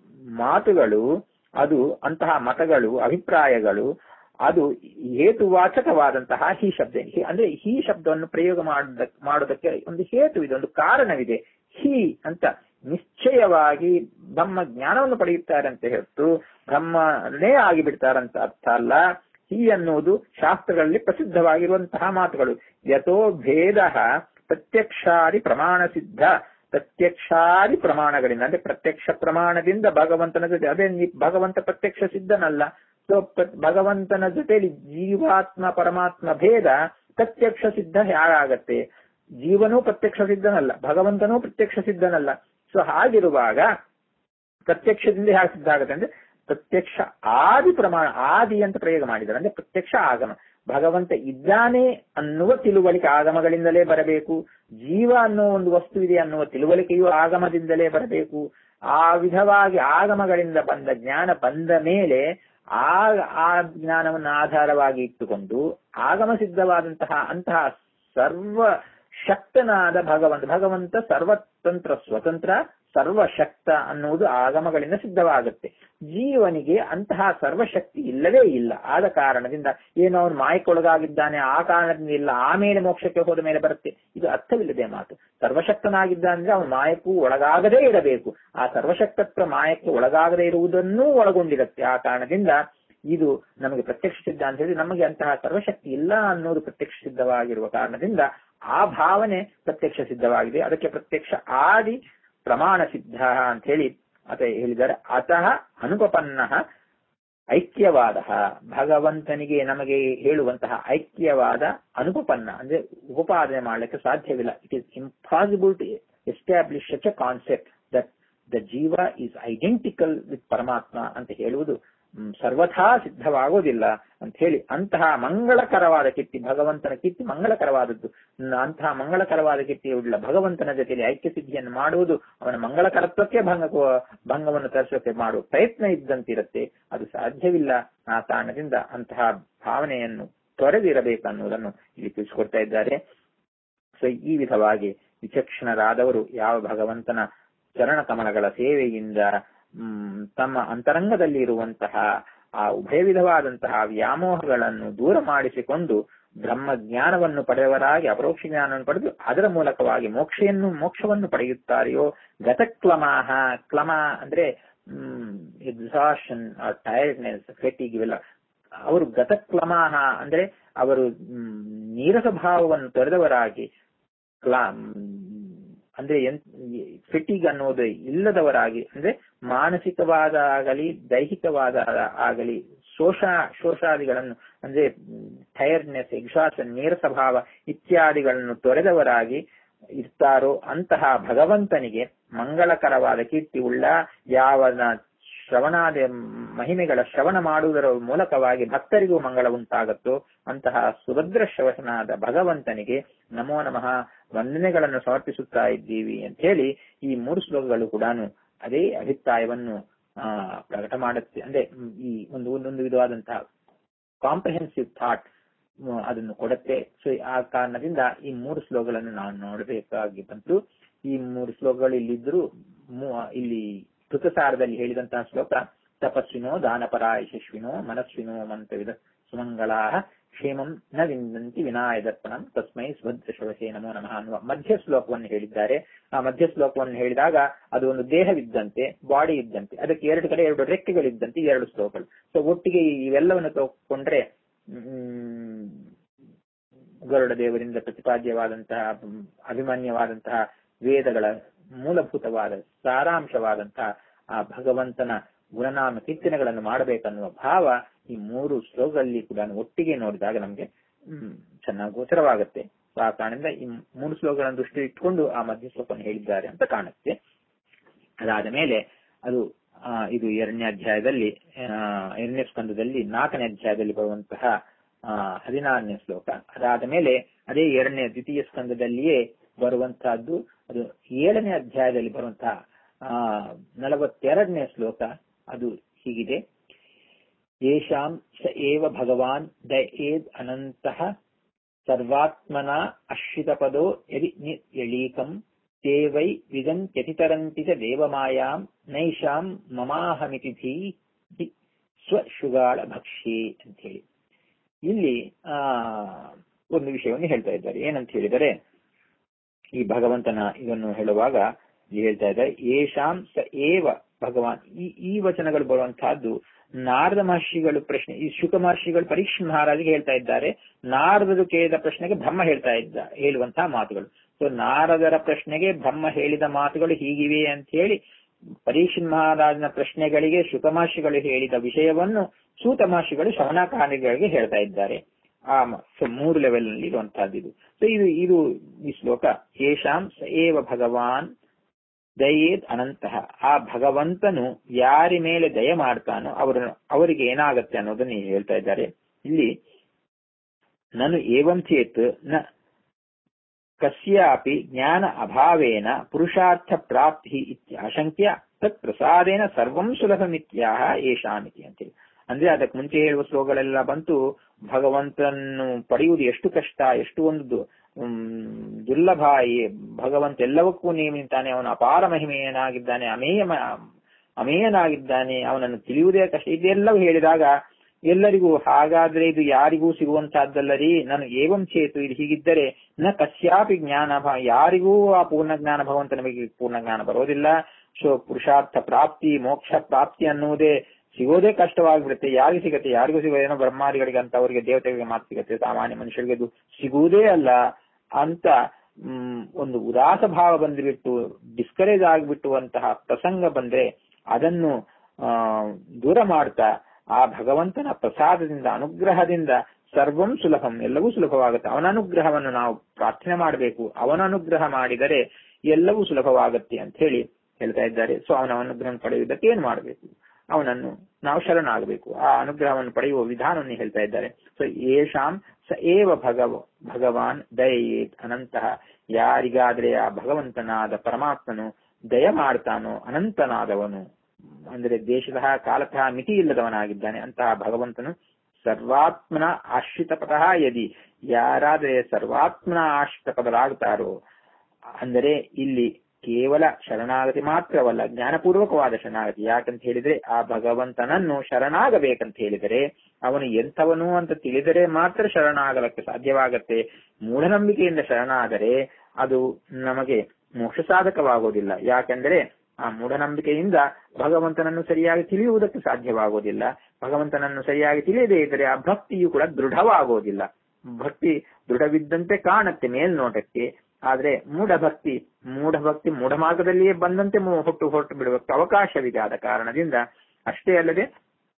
ಮಾತುಗಳು ಅದು ಅಂತಹ ಮತಗಳು ಅಭಿಪ್ರಾಯಗಳು ಅದು ಹೇತುವಾಚಕವಾದಂತಹ ಹಿ ಶಬ್ದ ಹಿ- ಅಂದ್ರೆ ಹಿ ಶಬ್ದವನ್ನು ಪ್ರಯೋಗ ಮಾಡುವುದಕ್ಕೆ ಮಾಡೋದಕ್ಕೆ ಒಂದು ಹೇತು ಇದೆ ಒಂದು ಕಾರಣವಿದೆ ಹಿ ಅಂತ ನಿಶ್ಚಯವಾಗಿ ಬ್ರಹ್ಮ ಜ್ಞಾನವನ್ನು ಪಡೆಯುತ್ತಾರೆ ಅಂತ ಹೇಳ್ತು ಬ್ರಹ್ಮನೇ ಆಗಿಬಿಡ್ತಾರಂತ ಅರ್ಥ ಅಲ್ಲ ಹಿ ಅನ್ನುವುದು ಶಾಸ್ತ್ರಗಳಲ್ಲಿ ಪ್ರಸಿದ್ಧವಾಗಿರುವಂತಹ ಮಾತುಗಳು ಯಥೋ ಭೇದ ಪ್ರತ್ಯಕ್ಷಾದಿ ಪ್ರಮಾಣ ಸಿದ್ಧ ಪ್ರತ್ಯಕ್ಷಾದಿ ಪ್ರಮಾಣಗಳಿಂದ ಅಂದ್ರೆ ಪ್ರತ್ಯಕ್ಷ ಪ್ರಮಾಣದಿಂದ ಭಗವಂತನ ಜೊತೆ ಅದೇ ನಿ- ಭಗವಂತ ಪ್ರತ್ಯಕ್ಷ ಸಿದ್ಧನಲ್ಲ ಸೊ ಭಗವಂತನ ಜೊತೆಲಿ ಜೀವಾತ್ಮ ಪರಮಾತ್ಮ ಭೇದ ಪ್ರತ್ಯಕ್ಷ ಸಿದ್ಧ ಹೇಗಾಗತ್ತೆ ಜೀವನೂ ಪ್ರತ್ಯಕ್ಷ ಸಿದ್ಧನಲ್ಲ ಭಗವಂತನೂ ಪ್ರತ್ಯಕ್ಷ ಸಿದ್ಧನಲ್ಲ ಸೊ ಹಾಗಿರುವಾಗ ಪ್ರತ್ಯಕ್ಷದಿಂದ ಹೇಗೆ ಸಿದ್ಧ ಆಗುತ್ತೆ ಅಂದ್ರೆ ಪ್ರತ್ಯಕ್ಷ ಆದಿ ಪ್ರಮಾಣ ಆದಿ ಅಂತ ಪ್ರಯೋಗ ಮಾಡಿದ್ದಾರೆ ಅಂದ್ರೆ ಪ್ರತ್ಯಕ್ಷ ಆಗಮ ಭಗವಂತ ಇದ್ದಾನೆ ಅನ್ನುವ ತಿಳುವಳಿಕೆ ಆಗಮಗಳಿಂದಲೇ ಬರಬೇಕು ಜೀವ ಅನ್ನೋ ಒಂದು ವಸ್ತು ಇದೆ ಅನ್ನುವ ತಿಳುವಳಿಕೆಯು ಆಗಮದಿಂದಲೇ ಬರಬೇಕು ಆ ವಿಧವಾಗಿ ಆಗಮಗಳಿಂದ ಬಂದ ಜ್ಞಾನ ಬಂದ ಮೇಲೆ ಆ ಆ ಜ್ಞಾನವನ್ನು ಆಧಾರವಾಗಿ ಇಟ್ಟುಕೊಂಡು ಆಗಮ ಸಿದ್ಧವಾದಂತಹ ಅಂತಹ ಸರ್ವ ಶಕ್ತನಾದ ಭಗವಂತ ಭಗವಂತ ಸರ್ವತಂತ್ರ ಸ್ವತಂತ್ರ ಸರ್ವಶಕ್ತ ಅನ್ನುವುದು ಆಗಮಗಳಿಂದ ಸಿದ್ಧವಾಗುತ್ತೆ ಜೀವನಿಗೆ ಅಂತಹ ಸರ್ವಶಕ್ತಿ ಇಲ್ಲವೇ ಇಲ್ಲ ಆದ ಕಾರಣದಿಂದ ಏನೋ ಅವನು ಮಾಯಕ್ಕೊಳಗಾಗಿದ್ದಾನೆ ಆ ಕಾರಣದಿಂದ ಇಲ್ಲ ಆಮೇಲೆ ಮೋಕ್ಷಕ್ಕೆ ಹೋದ ಮೇಲೆ ಬರುತ್ತೆ ಇದು ಅರ್ಥವಿಲ್ಲದೆ ಮಾತು ಸರ್ವಶಕ್ತನಾಗಿದ್ದ ಅಂದ್ರೆ ಅವನು ಮಾಯಕ್ಕೂ ಒಳಗಾಗದೇ ಇರಬೇಕು ಆ ಸರ್ವಶಕ್ತತ್ವ ಮಾಯಕ್ಕೆ ಒಳಗಾಗದೇ ಇರುವುದನ್ನೂ ಒಳಗೊಂಡಿರುತ್ತೆ ಆ ಕಾರಣದಿಂದ ಇದು ನಮಗೆ ಪ್ರತ್ಯಕ್ಷ ಸಿದ್ಧ ಅಂತ ಹೇಳಿ ನಮಗೆ ಅಂತಹ ಸರ್ವಶಕ್ತಿ ಇಲ್ಲ ಅನ್ನೋದು ಪ್ರತ್ಯಕ್ಷ ಸಿದ್ಧವಾಗಿರುವ ಕಾರಣದಿಂದ ಆ ಭಾವನೆ ಪ್ರತ್ಯಕ್ಷ ಸಿದ್ಧವಾಗಿದೆ ಅದಕ್ಕೆ ಪ್ರತ್ಯಕ್ಷ ಆದಿ ಪ್ರಮಾಣ ಸಿದ್ಧ ಅಂತ ಹೇಳಿ ಅತ ಹೇಳಿದ್ದಾರೆ ಅತಃ ಅನುಪಪನ್ನ ಐಕ್ಯವಾದ ಭಗವಂತನಿಗೆ ನಮಗೆ ಹೇಳುವಂತಹ ಐಕ್ಯವಾದ ಅನುಪಪನ್ನ ಅಂದ್ರೆ ಉಪಪಾದನೆ ಮಾಡಲಿಕ್ಕೆ ಸಾಧ್ಯವಿಲ್ಲ it is impossible to establish such a concept that the jiva is identical with Paramatma ಅಂತ ಹೇಳುವುದು ಮ್, ಸರ್ವಥಾ ಸಿದ್ಧವಾಗುವುದಿಲ್ಲ ಅಂತ ಹೇಳಿ ಅಂತಹ ಮಂಗಳಕರವಾದ ಕೀರ್ತಿ ಭಗವಂತನ ಕೀರ್ತಿ ಮಂಗಳಕರವಾದದ್ದು ನ- ಅಂತಹ ಮಂಗಳಕರವಾದ ಕೀರ್ತಿ ಉಳ್ಳ ಭಗವಂತನ ಜೊತೆಯಲ್ಲಿ ಐಕ್ಯ ಸಿದ್ಧಿಯನ್ನು ಮಾಡುವುದು ಅವನ ಮಂಗಳಕರತ್ವಕ್ಕೆ ಭಂಗ ಭಂಗವನ್ನು ತರಿಸೋಕೆ ಮಾಡುವ ಪ್ರಯತ್ನ ಇದ್ದಂತಿರುತ್ತೆ ಅದು ಸಾಧ್ಯವಿಲ್ಲ ಆ ಕಾರಣದಿಂದ ಅಂತಹ ಭಾವನೆಯನ್ನು ತೊರೆದಿರಬೇಕನ್ನುವುದನ್ನು ಇಲ್ಲಿ ತಿಳಿಸಿಕೊಡ್ತಾ ಇದ್ದಾರೆ ಸೊ ಈ ವಿಧವಾಗಿ ವಿಚಕ್ಷಣರಾದವರು ಯಾವ ಭಗವಂತನ ಚರಣ ಕಮಲಗಳ ಸೇವೆಯಿಂದ ಮ್, ತಮ್ಮ ಅಂತರಂಗದಲ್ಲಿ ಇರುವಂತಹ ಆ ಉಭಯ ವಿಧವಾದಂತಹ ವ್ಯಾಮೋಹಗಳನ್ನು ದೂರ ಮಾಡಿಸಿಕೊಂಡು ಬ್ರಹ್ಮ ಜ್ಞಾನವನ್ನು ಪಡೆದವರಾಗಿ ಅಪರೋಕ್ಷ ಜ್ಞಾನವನ್ನು ಪಡೆದು ಅದರ ಮೂಲಕವಾಗಿ ಮೋಕ್ಷವನ್ನು ಮೋಕ್ಷವನ್ನು ಪಡೆಯುತ್ತಾರೆಯೋ ಗತಕ್ಲಮಾಹ ಕ್ಲಮ ಅಂದ್ರೆ ಎಕ್ಸಾಷನ್ ಟೈರ್ಡ್ನೆಸ್ ಫೆಟಿಗ್ ಇವೆಲ್ಲ ಅವರು ಗತಕ್ಲಮಾಹ ಅಂದ್ರೆ ಅವರು ಮ್, ನೀರಸ ಭಾವವನ್ನು ತೊರೆದವರಾಗಿ ಕ್ಲಾ ಅಂದ್ರೆ ಫಿಟಿಗ್ ಅನ್ನೋದು ಇಲ್ಲದವರಾಗಿ ಅಂದ್ರೆ ಮಾನಸಿಕವಾದ ಆಗಲಿ ದೈಹಿಕವಾದ ಆಗಲಿ ಶೋಷ ಶೋಷಾದಿಗಳನ್ನು ಅಂದ್ರೆ ಟೈರ್ಡ್ನೆಸ್ ಎಕ್ಸಾಷನ್ ನೀರಸ ಭಾವ ಇತ್ಯಾದಿಗಳನ್ನು ತೊರೆದವರಾಗಿ ಇರ್ತಾರೋ ಅಂತಹ ಭಗವಂತನಿಗೆ ಮಂಗಳಕರವಾದ ಕೀರ್ತಿ ಉಳ್ಳ ಯಾವನ ಶ್ರವಣಾದ ಮಹಿಮೆಗಳ ಶ್ರವಣ ಮಾಡುವುದರ ಮೂಲಕವಾಗಿ ಭಕ್ತರಿಗೂ ಮಂಗಳ ಉಂಟಾಗತ್ತೋ ಅಂತಹ ಸುಭದ್ರ ಶ್ರವಣನಾದ ಭಗವಂತನಿಗೆ ನಮೋ ನಮಃ ವಂದನೆಗಳನ್ನು ಸಮರ್ಪಿಸುತ್ತಾ ಇದ್ದೀವಿ ಅಂತ ಹೇಳಿ ಈ ಮೂರು ಶ್ಲೋಕಗಳು ಕೂಡ ಅದೇ ಅಭಿಪ್ರಾಯವನ್ನು ಆ ಪ್ರಕಟ ಮಾಡುತ್ತೆ ಅಂದ್ರೆ ಈ ಒಂದು ಒಂದೊಂದು ವಿಧವಾದಂತಹ ಕಾಂಪ್ರಿಹೆನ್ಸಿವ್ ಥಾಟ್ ಅದನ್ನು ಕೊಡುತ್ತೆ ಸೊ ಆ ಕಾರಣದಿಂದ ಈ ಮೂರು ಶ್ಲೋಕಗಳನ್ನು ನಾವು ನೋಡಬೇಕಾಗಿ ಬಂತು ಈ ಮೂರು ಶ್ಲೋಕಗಳು ಇಲ್ಲಿದ್ರು ಇಲ್ಲಿ ಕೃತಸಾರದಲ್ಲಿ ಹೇಳಿದಂತಹ ಶ್ಲೋಕ ತಪಸ್ವಿನೋ ದಾನಪರ ಯಶಸ್ವಿನೋ ಮನಸ್ವಿನೋ ಮಂತ್ರವಿದ ಸುಮಂಗಳಾ ಕ್ಷೇಮಂ ನ ವಿಂದಂತಿ ವಿನಾಯ ದರ್ಪಣಂ ತಸ್ಮೈ ಸುಭದ್ರ ಶವಸೇ ನಮೋ ನಮಃ ಅನ್ನುವ ಮಧ್ಯ ಶ್ಲೋಕವನ್ನು ಹೇಳಿದ್ದಾರೆ ಆ ಮಧ್ಯ ಶ್ಲೋಕವನ್ನು ಹೇಳಿದಾಗ ಅದು ಒಂದು ದೇಹವಿದ್ದಂತೆ ಬಾಡಿ ಇದ್ದಂತೆ ಅದಕ್ಕೆ ಎರಡು ಕಡೆ ಎರಡು ರೆಕ್ಕೆಗಳಿದ್ದಂತೆ ಈ ಎರಡು ಶ್ಲೋಕಗಳು ಸೊ ಒಟ್ಟಿಗೆ ಇವೆಲ್ಲವನ್ನು ತಗೊಂಡ್ರೆ ಹ್ಮ್ ಗರುಡ ದೇವರಿಂದ ಪ್ರತಿಪಾದ್ಯವಾದಂತಹ ಅಭಿಮಾನ್ಯವಾದಂತಹ ವೇದಗಳ ಮೂಲಭೂತವಾದ ಸಾರಾಂಶವಾದಂತಹ ಆ ಭಗವಂತನ ಗುಣನಾಮ ಕೀರ್ತನೆಗಳನ್ನು ಮಾಡಬೇಕನ್ನುವ ಭಾವ ಈ ಮೂರು ಶ್ಲೋಕಗಳಲ್ಲಿ ಕೂಡ ಒಟ್ಟಿಗೆ ನೋಡಿದಾಗ ನಮಗೆ ಹ್ಮ್ ಚೆನ್ನಾಗಿ ಗೋಚರವಾಗುತ್ತೆ ಆ ಕಾರಣದಿಂದ ಈ ಮೂರು ಶ್ಲೋಕಗಳನ್ನು ದೃಷ್ಟಿ ಇಟ್ಕೊಂಡು ಆ ಮಧ್ಯ ಶ್ಲೋಕವನ್ನು ಹೇಳಿದ್ದಾರೆ ಅಂತ ಕಾಣುತ್ತೆ ಅದಾದ ಮೇಲೆ ಅದು ಆ, ಇದು ಎರಡನೇ ಅಧ್ಯಾಯದಲ್ಲಿ ಆ, ಎರಡನೇ ಸ್ಕಂದದಲ್ಲಿ ನಾಲ್ಕನೇ ಅಧ್ಯಾಯದಲ್ಲಿ ಬರುವಂತಹ ಆ, ಹದಿನಾರನೇ ಶ್ಲೋಕ ಅದಾದ ಮೇಲೆ ಅದೇ ಎರಡನೇ ದ್ವಿತೀಯ ಸ್ಕಂದದಲ್ಲಿಯೇ ಬರುವಂತಹದ್ದು ಅದು ಏಳನೇ ಅಧ್ಯಾಯದಲ್ಲಿ ಬರುವಂತಹ ಆ ನಲವತ್ತೆರಡನೇ ಶ್ಲೋಕ ಅದು ಹೀಗಿದೆ ಯೇಷಾಂ ಸ ಏವ ಭಗವಾನ್ ದಯೇದ್ ಅನಂತಃ ಸರ್ವಾತ್ಮನ ಅಶ್ರಿತಪದೋ ಯದಿ ಎಳೀಕಂ ತೇ ವೈ ವಿದಂತ್ಯತಿತರಂತಿ ಚ ದೇವಮಾಯಾಂ ನೈಷಾಂ ಮಮಾಹಮಿತಿ ಧೀ ಧಿ ಸ್ವಶುಗಾಳ ಭಕ್ಷ್ಯೆ ಅಂತ ಹೇಳಿ ಇಲ್ಲಿ ಆ ಒಂದು ವಿಷಯವನ್ನು ಹೇಳ್ತಾ ಇದ್ದಾರೆ ಏನಂತ ಹೇಳಿದರೆ ಈ ಭಗವಂತನ ಇದನ್ನು ಹೇಳುವಾಗ ಇಲ್ಲಿ ಹೇಳ್ತಾ ಇದ್ದಾರೆ ಏಷಾಂ ಸ ಏವ ಭಗವಾನ್ ಈ ಈ ವಚನಗಳು ಬರುವಂತಹದ್ದು ನಾರದ ಮಹರ್ಷಿಗಳು ಪ್ರಶ್ನೆ ಈ ಶುಕ ಮಹರ್ಷಿಗಳು ಪರೀಕ್ಷ ಮಹಾರಾಜಿಗೆ ಹೇಳ್ತಾ ಇದ್ದಾರೆ ನಾರದರು ಕೇಳಿದ ಪ್ರಶ್ನೆಗೆ ಬ್ರಹ್ಮ ಹೇಳ್ತಾ ಇದ್ದ ಹೇಳುವಂತಹ ಮಾತುಗಳು ಸೊ ನಾರದರ ಪ್ರಶ್ನೆಗೆ ಬ್ರಹ್ಮ ಹೇಳಿದ ಮಾತುಗಳು ಹೀಗಿವೆ ಅಂತ ಹೇಳಿ ಪರೀಕ್ಷ ಮಹಾರಾಜನ ಪ್ರಶ್ನೆಗಳಿಗೆ ಶುಕ ಮಹರ್ಷಿಗಳು ಹೇಳಿದ ವಿಷಯವನ್ನು ಸೂತ ಮಹರ್ಷಿಗಳು ಶವನಕಾರಿಗಳಿಗೆ ಹೇಳ್ತಾ ಇದ್ದಾರೆ ಆ ಮ- ಸೊ ಮೂರು ಲೆವೆಲ್ ನಲ್ಲಿ ಇರುವಂತಹದ್ದು ಇದು ಸೊ ಇದು ಇದು ಈ ಶ್ಲೋಕ ಯೇಷಾಂ ಸ ಏವ ಭಗವಾನ್ ದಯೇದ್ ಅನಂತಹ ಆ ಭಗವಂತನು ಯಾರಿ ಮೇಲೆ ದಯ ಮಾಡ್ತಾನೋ ಅವರ ಅವರಿಗೆ ಏನಾಗತ್ತೆ ಅನ್ನೋದನ್ನ ಹೇಳ್ತಾ ಇದ್ದಾರೆ ಇಲ್ಲಿ ನಾನು ಏವಂ ಚೇತ್ ನ ಕಸ್ಯಾಪಿ ಜ್ಞಾನ ಅಭಾವೇನ ಪುರುಷಾರ್ಥ ಪ್ರಾಪ್ತಿ ಇತ್ಯಾಶಂಕ್ಯ ತತ್ ಪ್ರಸಾದೇನ ಸರ್ವಂ ಸುಲಭಮಿತ್ಯಾಹ ಏಷಾಮಿತಿ ಅಂತೇಳಿ ಅಂದ್ರೆ ಅದಕ್ಕೆ ಮುಂಚೆ ಹೇಳುವ ಶ್ಲೋಗಳೆಲ್ಲ ಬಂತು ಭಗವಂತನನ್ನು ಪಡೆಯುವುದು ಎಷ್ಟು ಕಷ್ಟ ಎಷ್ಟು ಒಂದು ದು- ಹ್ಮ್, ದುರ್ಲಭ ಈ ಭಗವಂತ ಎಲ್ಲವಕ್ಕೂ ನೇಮಿತಾನೆ ಅವನ ಅಪಾರ ಮಹಿಮೆಯನಾಗಿದ್ದಾನೆ ಅಮೇಯ ಮ- ಅಮೇಯನಾಗಿದ್ದಾನೆ ಅವನನ್ನು ತಿಳಿಯುವುದೇ ಕಷ್ಟ ಇದೆಲ್ಲವೂ ಹೇಳಿದಾಗ ಎಲ್ಲರಿಗೂ ಹಾಗಾದ್ರೆ ಇದು ಯಾರಿಗೂ ಸಿಗುವಂತಹದ್ದಲ್ಲರಿ ನಾನು ಏವಂ ಚೇತು ಇದು ಹೀಗಿದ್ದರೆ ನ ಕಸ್ಯಾಪಿ ಜ್ಞಾನ ಭ- ಯಾರಿಗೂ ಆ ಪೂರ್ಣ ಜ್ಞಾನ ಭಗವಂತನ ಬಗ್ಗೆ ಪೂರ್ಣ ಜ್ಞಾನ ಬರೋದಿಲ್ಲ ಸೊ ಪುರುಷಾರ್ಥ ಪ್ರಾಪ್ತಿ ಮೋಕ್ಷ ಪ್ರಾಪ್ತಿ ಅನ್ನುವುದೇ ಸಿಗೋದೇ ಕಷ್ಟವಾಗಿಬಿಡುತ್ತೆ ಯಾರಿಗೆ ಸಿಗತ್ತೆ ಯಾರಿಗೂ ಸಿಗೋದೇನೋ ಬ್ರಹ್ಮಾದಿಗಳಿಗೆ ಅಂತ ಅವರಿಗೆ ದೇವತೆಗಳಿಗೆ ಮಾತ್ರ ಸಿಗತ್ತೆ ಸಾಮಾನ್ಯ ಮನುಷ್ಯರಿಗೆ ಅದು ಸಿಗುವುದೇ ಅಲ್ಲ ಅಂತ ಮ್, ಒಂದು ಉದಾಸ ಭಾವ ಬಂದ್ಬಿಟ್ಟು ಡಿಸ್ಕರೇಜ್ ಆಗಿಬಿಟ್ಟುವಂತಹ ಪ್ರಸಂಗ ಬಂದ್ರೆ ಅದನ್ನು ಆ ದೂರ ಮಾಡ್ತಾ ಆ ಭಗವಂತನ ಪ್ರಸಾದದಿಂದ ಅನುಗ್ರಹದಿಂದ ಸರ್ವಂ ಸುಲಭಂ ಎಲ್ಲವೂ ಸುಲಭವಾಗುತ್ತೆ ಅವನ ಅನುಗ್ರಹವನ್ನು ನಾವು ಪ್ರಾರ್ಥನೆ ಮಾಡಬೇಕು ಅವನ ಅನುಗ್ರಹ ಮಾಡಿದರೆ ಎಲ್ಲವೂ ಸುಲಭವಾಗುತ್ತೆ ಅಂತ ಹೇಳಿ ಹೇಳ್ತಾ ಇದ್ದಾರೆ ಸೊ ಅವನ ಅನುಗ್ರಹ ಪಡೆಯುವುದಕ್ಕೆ ಏನ್ ಮಾಡಬೇಕು ಅವನನ್ನು ನಾವು ಶರಣಾಗಬೇಕು ಆ ಅನುಗ್ರಹವನ್ನು ಪಡೆಯುವ ವಿಧಾನವನ್ನು ಹೇಳ್ತಾ ಇದ್ದಾರೆ ಸೊ ಏಷಾಂ ಸ ಏವ ಭಗವ ಭಗವಾನ್ ದಯೇತ್ ಅನಂತಹ ಯಾರಿಗಾದ್ರೆ ಆ ಭಗವಂತನಾದ ಪರಮಾತ್ಮನು ದಯ ಮಾಡ್ತಾನೋ ಅನಂತನಾದವನು ಅಂದ್ರೆ ದೇಶತಃ ಕಾಲತಃ ಮಿತಿ ಇಲ್ಲದವನಾಗಿದ್ದಾನೆ ಅಂತಹ ಭಗವಂತನು ಸರ್ವಾತ್ಮನ ಆಶ್ರಿತ ಪದಃ ಯದಿ ಯಾರಾದರೆ ಸರ್ವಾತ್ಮನ ಆಶ್ರಿತ ಪದರಾಗ್ತಾರೋ ಅಂದರೆ ಇಲ್ಲಿ ಕೇವಲ ಶರಣಾಗತಿ ಮಾತ್ರವಲ್ಲ ಜ್ಞಾನಪೂರ್ವಕವಾದ ಶರಣಾಗತಿ ಯಾಕಂತ ಹೇಳಿದ್ರೆ ಆ ಭಗವಂತನನ್ನು ಶರಣಾಗಬೇಕಂತ ಹೇಳಿದರೆ ಅವನು ಎಂಥವನು ಅಂತ ತಿಳಿದರೆ ಮಾತ್ರ ಶರಣಾಗಲಕ್ಕೆ ಸಾಧ್ಯವಾಗತ್ತೆ ಮೂಢನಂಬಿಕೆಯಿಂದ ಶರಣಾದರೆ ಅದು ನಮಗೆ ಮೋಕ್ಷ ಸಾಧಕವಾಗೋದಿಲ್ಲ ಯಾಕೆಂದರೆ ಆ ಮೂಢನಂಬಿಕೆಯಿಂದ ಭಗವಂತನನ್ನು ಸರಿಯಾಗಿ ತಿಳಿಯುವುದಕ್ಕೆ ಸಾಧ್ಯವಾಗೋದಿಲ್ಲ ಭಗವಂತನನ್ನು ಸರಿಯಾಗಿ ತಿಳಿಯದೇ ಇದ್ದರೆ ಆ ಭಕ್ತಿಯು ಕೂಡ ದೃಢವಾಗೋದಿಲ್ಲ ಭಕ್ತಿ ದೃಢವಿದ್ದಂತೆ ಕಾಣುತ್ತೆ ಮೇಲ್ನೋಟಕ್ಕೆ ಆದ್ರೆ ಮೂಢ ಭಕ್ತಿ ಮೂಢ ಭಕ್ತಿ ಮೂಢ ಮಾರ್ಗದಲ್ಲಿಯೇ ಬಂದಂತೆ ಮು- ಹೊಟ್ಟು ಹೊರಟು ಬಿಡುವಕ್ಕೆ ಅವಕಾಶವಿದೆ ಆದ ಕಾರಣದಿಂದ ಅಷ್ಟೇ ಅಲ್ಲದೆ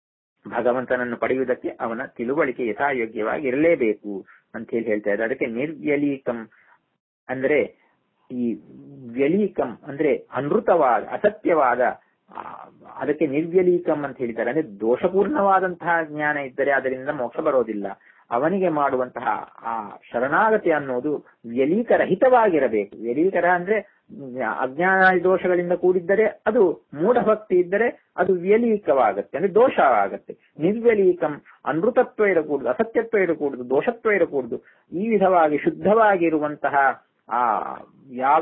ಭಗವಂತನನ್ನು ಪಡೆಯುವುದಕ್ಕೆ ಅವನ ತಿಳುವಳಿಕೆ ಯಥಾಯೋಗ್ಯವಾಗಿ ಇರಲೇಬೇಕು ಅಂತ ಹೇಳಿ ಹೇಳ್ತಾ ಇದ್ದಾರೆ ಅದಕ್ಕೆ ನಿರ್ವ್ಯಲೀಕಂ ಅಂದ್ರೆ ಈ ವ್ಯಲೀಕಂ ಅಂದ್ರೆ ಅನೃತವಾದ ಅಸತ್ಯವಾದ ಆ, ಅದಕ್ಕೆ ನಿರ್ವ್ಯಲೀಕಂ ಅಂತ ಹೇಳಿದ್ದಾರೆ ಅಂದ್ರೆ ದೋಷಪೂರ್ಣವಾದಂತಹ ಜ್ಞಾನ ಇದ್ದರೆ ಅದರಿಂದ ಮೋಕ್ಷ ಬರೋದಿಲ್ಲ ಅವನಿಗೆ ಮಾಡುವಂತಹ ಆ ಶರಣಾಗತಿ ಅನ್ನೋದು ವ್ಯಲೀಕರಹಿತವಾಗಿರಬೇಕು ವ್ಯಲೀಕರ ಅಂದ್ರೆ ಅಜ್ಞಾನ ದೋಷಗಳಿಂದ ಕೂಡಿದ್ದರೆ ಅದು ಮೂಢಭಕ್ತಿ ಇದ್ದರೆ ಅದು ವ್ಯಲೀಕವಾಗತ್ತೆ ಅಂದ್ರೆ ದೋಷವಾಗತ್ತೆ ನಿರ್ವ್ಯಲೀಕಂ ಅನೃತತ್ವ ಇರಕೂಡದು ಅಸತ್ಯತ್ವ ಇರಕೂಡದು ದೋಷತ್ವ ಇರಕೂಡದು ಈ ವಿಧವಾಗಿ ಶುದ್ಧವಾಗಿರುವಂತಹ ಆ ಯಾವ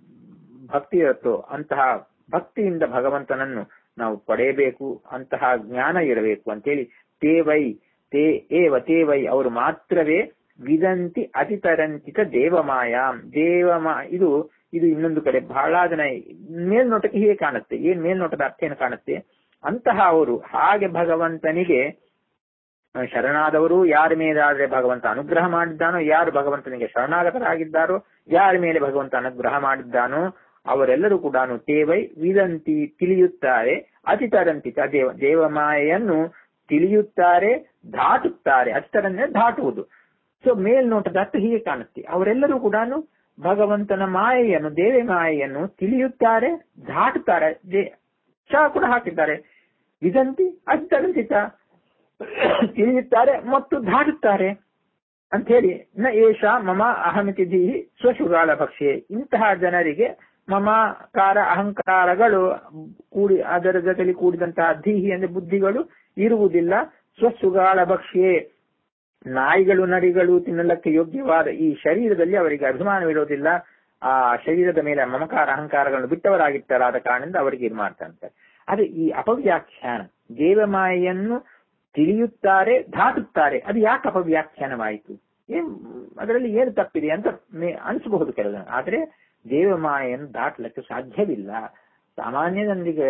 ಭಕ್ತಿ ಇರುತ್ತೋ ಅಂತಹ ಭಕ್ತಿಯಿಂದ ಭಗವಂತನನ್ನು ನಾವು ಪಡೆಯಬೇಕು ಅಂತಹ ಜ್ಞಾನ ಇರಬೇಕು ಅಂತೇಳಿ ತೇವೈ ತೇ ಏವ ತೇವೈ ಅವರು ಮಾತ್ರವೇ ವಿದಂತಿ ಅತಿತರಂತಿತ ದೇವಮಾಯಾಂ ದೇವಮಾ ಇದು ಇದು ಇನ್ನೊಂದು ಕಡೆ ಬಹಳ ಜನ ಮೇಲ್ನೋಟಕ್ಕೆ ಹೀಗೆ ಕಾಣುತ್ತೆ ಏನ್ ಮೇಲ್ನೋಟದ ಅರ್ಥ ಏನು ಕಾಣುತ್ತೆ ಅಂತಹ ಅವರು ಹಾಗೆ ಭಗವಂತನಿಗೆ ಶರಣಾದವರು ಯಾರ ಮೇಲಾದ್ರೆ ಭಗವಂತ ಅನುಗ್ರಹ ಮಾಡಿದ್ದಾನೋ ಯಾರು ಭಗವಂತನಿಗೆ ಶರಣಾಗತರಾಗಿದ್ದಾರೋ ಯಾರ ಮೇಲೆ ಭಗವಂತ ಅನುಗ್ರಹ ಮಾಡಿದ್ದಾನೋ ಅವರೆಲ್ಲರೂ ಕೂಡ ತೇವೈ ವಿದಂತಿ ತಿಳಿಯುತ್ತಾರೆ ಅತಿತರಂತಿತ ದೇವ ದೇವಮಾಯೆಯನ್ನು ತಿಳಿಯುತ್ತಾರೆ ದಾಟುತ್ತಾರೆ ಅತಿತರನ್ನೇ ದಾಟುವುದು ಸೊ ಮೇಲ್ನೋಟದ ಅರ್ಥ ಹೀಗೆ ಕಾಣುತ್ತೆ ಅವರೆಲ್ಲರೂ ಕೂಡ ಭಗವಂತನ ಮಾಯೆಯನ್ನು ದೇವಿ ಮಾಯೆಯನ್ನು ತಿಳಿಯುತ್ತಾರೆ ದಾಟುತ್ತಾರೆ ದೇ- ಚ ಕೂಡ ಹಾಕಿದ್ದಾರೆ ವಿದಂತಿ ಅಜ್ಜರಂತಿ ಚ ತಿಳಿಯುತ್ತಾರೆ ಮತ್ತು ಧಾಡುತ್ತಾರೆ ಅಂತ ಹೇಳಿ ನ ಏಷ ಮಮ ಅಹಮಿತಿ ಧೀಹಿ ಸ್ವಶುಗಾಳ ಭಕ್ಷ್ಯೆ ಇಂತಹ ಜನರಿಗೆ ಮಮಕಾರ ಅಹಂಕಾರಗಳು ಕೂಡಿ ಅದರ ಜೊತೆಲಿ ಕೂಡಿದಂತಹ ಧೀಹಿ ಅಂದ್ರೆ ಬುದ್ಧಿಗಳು ಇರುವುದಿಲ್ಲ ಸ್ವಶುಗಾಳ ಭಕ್ಷ್ಯೆ ನಾಯಿಗಳು ನರಿಗಳು ತಿನ್ನಲಕ್ಕೆ ಯೋಗ್ಯವಾದ ಈ ಶರೀರದಲ್ಲಿ ಅವರಿಗೆ ಅಭಿಮಾನವಿರೋದಿಲ್ಲ ಆ ಶರೀರದ ಮೇಲೆ ಮಮಕಾರ ಅಹಂಕಾರಗಳನ್ನು ಬಿಟ್ಟವರಾಗಿರ್ತಾರಾದ ಕಾರಣದಿಂದ ಅವರಿಗೆ ಇದು ಮಾಡ್ತಾರೆ ಅದೇ ಈ ಅಪವ್ಯಾಖ್ಯಾನ ದೇವಮಾಯೆಯನ್ನು ತಿಳಿಯುತ್ತಾರೆ ಧಾಟುತ್ತಾರೆ ಅದು ಯಾಕೆ ಅಪವ್ಯಾಖ್ಯಾನವಾಯಿತು ಏನ್ ಅದರಲ್ಲಿ ಏನು ತಪ್ಪಿದೆ ಅಂತ ಅನಿಸಬಹುದು ಕೆಲವು ಆದ್ರೆ ದೇವಮಾಯೆಯನ್ನು ದಾಟಲಿಕ್ಕೆ ಸಾಧ್ಯವಿಲ್ಲ ಸಾಮಾನ್ಯದೊಂದಿಗೆ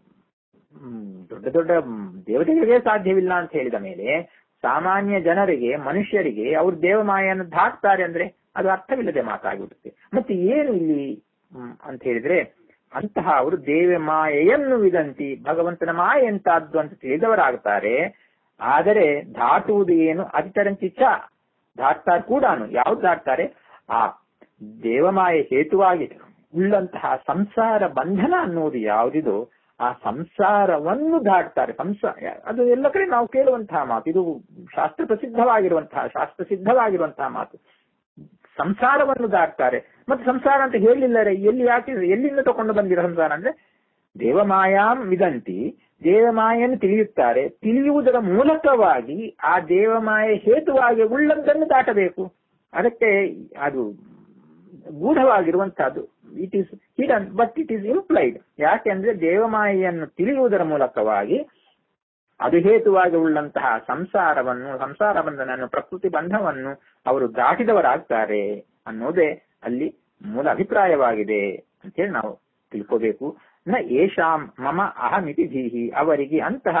ದೊಡ್ಡ ದೊಡ್ಡ ದೇವತೆಗಳಿಗೆ ಸಾಧ್ಯವಿಲ್ಲ ಅಂತ ಹೇಳಿದ ಮೇಲೆ ಸಾಮಾನ್ಯ ಜನರಿಗೆ ಮನುಷ್ಯರಿಗೆ ಅವ್ರು ದೇವಮಾಯೆಯನ್ನು ದಾಟ್ತಾರೆ ಅಂದ್ರೆ ಅದು ಅರ್ಥವಿಲ್ಲದೆ ಮಾತಾಗಿಬಿಡುತ್ತೆ ಮತ್ತೆ ಏನು ಇಲ್ಲಿ ಅಂತ ಹೇಳಿದ್ರೆ ಅಂತಹ ಅವರು ದೇವಮಾಯೆಯನ್ನು ವಿದಂತಿ ಭಗವಂತನ ಮಾಯೆ ಎಂತಾದ್ದು ಅಂತ ತಿಳಿದವರಾಗ್ತಾರೆ ಆದರೆ ದಾಟುವುದು ಏನು ಅದಿತರಂತಿ ಚ ದಾಟ್ತಾರೆ ಕೂಡ ಯಾವ್ದು ದಾಟ್ತಾರೆ ಆ ದೇವಮಾಯೆ ಹೇತುವಾಗಿ ಉಳ್ಳಂತಹ ಸಂಸಾರ ಬಂಧನ ಅನ್ನುವುದು ಯಾವುದಿದೋ ಆ ಸಂಸಾರವನ್ನು ದಾಟ್ತಾರೆ ಸಂಸಾರ ಅದು ಎಲ್ಲ ಕಡೆ ನಾವು ಕೇಳುವಂತಹ ಮಾತು ಇದು ಶಾಸ್ತ್ರ ಪ್ರಸಿದ್ಧವಾಗಿರುವಂತಹ ಶಾಸ್ತ್ರ ಸಿದ್ಧವಾಗಿರುವಂತಹ ಮಾತು ಸಂಸಾರವನ್ನು ದಾಟ್ತಾರೆ ಮತ್ತೆ ಸಂಸಾರ ಅಂತ ಹೇಳಿಲ್ಲರೆ ಎಲ್ಲಿ ಯಾಕೆ ಎಲ್ಲಿಂದ ತಕೊಂಡು ಬಂದಿರೋ ಸಂಸಾರ ಅಂದ್ರೆ ದೇವಮಾಯಾಂ ವಿದಂತಿ ದೇವಮಾಯನ್ನು ತಿಳಿಯುತ್ತಾರೆ ತಿಳಿಯುವುದರ ಮೂಲಕವಾಗಿ ಆ ದೇವಮಾಯ ಹೇತುವಾಗಿ ಉಳ್ಳದ್ದನ್ನು ದಾಟಬೇಕು ಅದಕ್ಕೆ ಅದು ಗೂಢವಾಗಿರುವಂತಹದ್ದು it is hidden but it is implied ಯಾಕೆಂದ್ರೆ ದೇವಮಾಯೆಯನ್ನು ತಿಳಿಯುವುದರ ಮೂಲಕವಾಗಿ ಅದು ಹೇತುವಾಗಿ ಉಳ್ಳಂತಹ ಸಂಸಾರವನ್ನು ಸಂಸಾರ ಬಂಧನನ್ನು ಪ್ರಕೃತಿ ಬಂಧವನ್ನು ಅವರು ದಾಟಿದವರಾಗ್ತಾರೆ ಅನ್ನೋದೇ ಅಲ್ಲಿ ಮೂಲ ಅಭಿಪ್ರಾಯವಾಗಿದೆ ಅಂತೇಳಿ ನಾವು ತಿಳ್ಕೋಬೇಕು ನ ಏಷಾಂ ಮಮ ಅಹಮಿತಿ ಧೀಹಿ ಅವರಿಗೆ ಅಂತಹ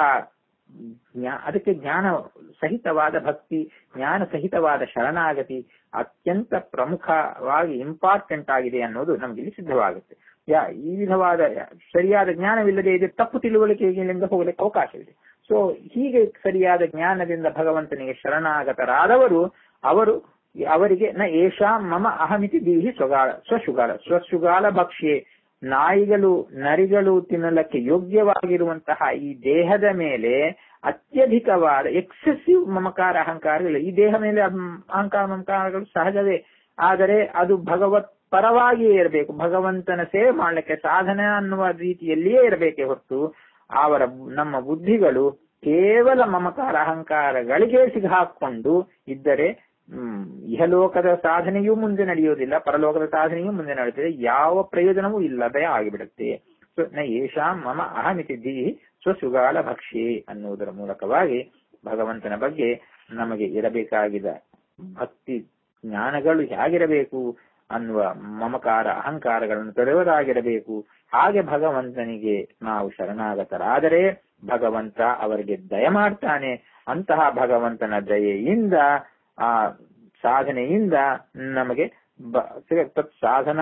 ಅದಕ್ಕೆ ಜ್ಞಾನ ಸಹಿತವಾದ ಭಕ್ತಿ ಜ್ಞಾನ ಸಹಿತವಾದ ಶರಣಾಗತಿ ಅತ್ಯಂತ ಪ್ರಮುಖವಾಗಿ ಇಂಪಾರ್ಟೆಂಟ್ ಆಗಿದೆ ಅನ್ನೋದು ನಮ್ಗೆ ಇಲ್ಲಿ ಸಿದ್ಧವಾಗುತ್ತೆ ಯಾ ಈ ವಿಧವಾದ ಸರಿಯಾದ ಜ್ಞಾನವಿಲ್ಲದೆ ಇದೆ ತಪ್ಪು ತಿಳುವಳಿಕೆಗಳಿಂದ ಹೋಗಲಿಕ್ಕೆ ಅವಕಾಶವಿದೆ ಸೊ ಹೀಗೆ ಸರಿಯಾದ ಜ್ಞಾನದಿಂದ ಭಗವಂತನಿಗೆ ಶರಣಾಗತರಾದವರು ಅವರು ಅವರಿಗೆ ನ ಏಷಾ ಮಮ ಅಹಮಿತಿ ದೀಹಿ ಸ್ವಗಾಳ ಸ್ವಶುಗಾಳ ಸ್ವಶುಗಾಳ ಭಕ್ಷ್ಯೆ ನಾಯಿಗಳು ನರಿಗಳು ತಿನ್ನಲಕ್ಕೆ ಯೋಗ್ಯವಾಗಿರುವಂತಹ ಈ ದೇಹದ ಮೇಲೆ ಅತ್ಯಧಿಕವಾದ ಎಕ್ಸೆಸಿವ್ ಮಮಕಾರ ಅಹಂಕಾರಗಳು ಈ ದೇಹ ಮೇಲೆ ಅಹಂಕಾರ ಮಮಕಾರಗಳು ಸಹಜವೇ ಆದರೆ ಅದು ಭಗವತ್ ಪರವಾಗಿಯೇ ಇರಬೇಕು ಭಗವಂತನ ಸೇವೆ ಮಾಡಲಿಕ್ಕೆ ಸಾಧನೆ ಅನ್ನುವ ರೀತಿಯಲ್ಲಿಯೇ ಇರಬೇಕೇ ಹೊರತು ಅವರ ನಮ್ಮ ಬುದ್ಧಿಗಳು ಕೇವಲ ಮಮಕಾರ ಅಹಂಕಾರಗಳಿಗೆ ಸಿಗಾಕೊಂಡು ಇದ್ದರೆ ಹ್ಮ್ ಇಹಲೋಕದ ಸಾಧನೆಯೂ ಮುಂದೆ ನಡೆಯುವುದಿಲ್ಲ ಪರಲೋಕದ ಸಾಧನೆಯೂ ಮುಂದೆ ನಡೆಯುತ್ತದೆ ಯಾವ ಪ್ರಯೋಜನವೂ ಇಲ್ಲದೆ ಆಗಿಬಿಡುತ್ತೆ ನ ಏಷಾಂ ಮಮ ಅಹಮಿತಿ ದಿ ಸ್ವಸುಗಾಲ ಭಕ್ಷಿ ಅನ್ನುವುದರ ಮೂಲಕವಾಗಿ ಭಗವಂತನ ಬಗ್ಗೆ ನಮಗೆ ಇರಬೇಕಾಗಿದ ಭಕ್ತಿ ಜ್ಞಾನಗಳು ಹೇಗಿರಬೇಕು ಅನ್ನುವ ಮಮಕಾರ ಅಹಂಕಾರಗಳನ್ನು ತೊರೆಯುವುದಾಗಿರಬೇಕು ಹಾಗೆ ಭಗವಂತನಿಗೆ ನಾವು ಶರಣಾಗತರಾದರೆ ಭಗವಂತ ಅವರಿಗೆ ದಯ ಮಾಡ್ತಾನೆ ಅಂತಹ ಭಗವಂತನ ದಯೆಯಿಂದ ಆ ಸಾಧನೆಯಿಂದ ನಮಗೆ ಸಾಧನ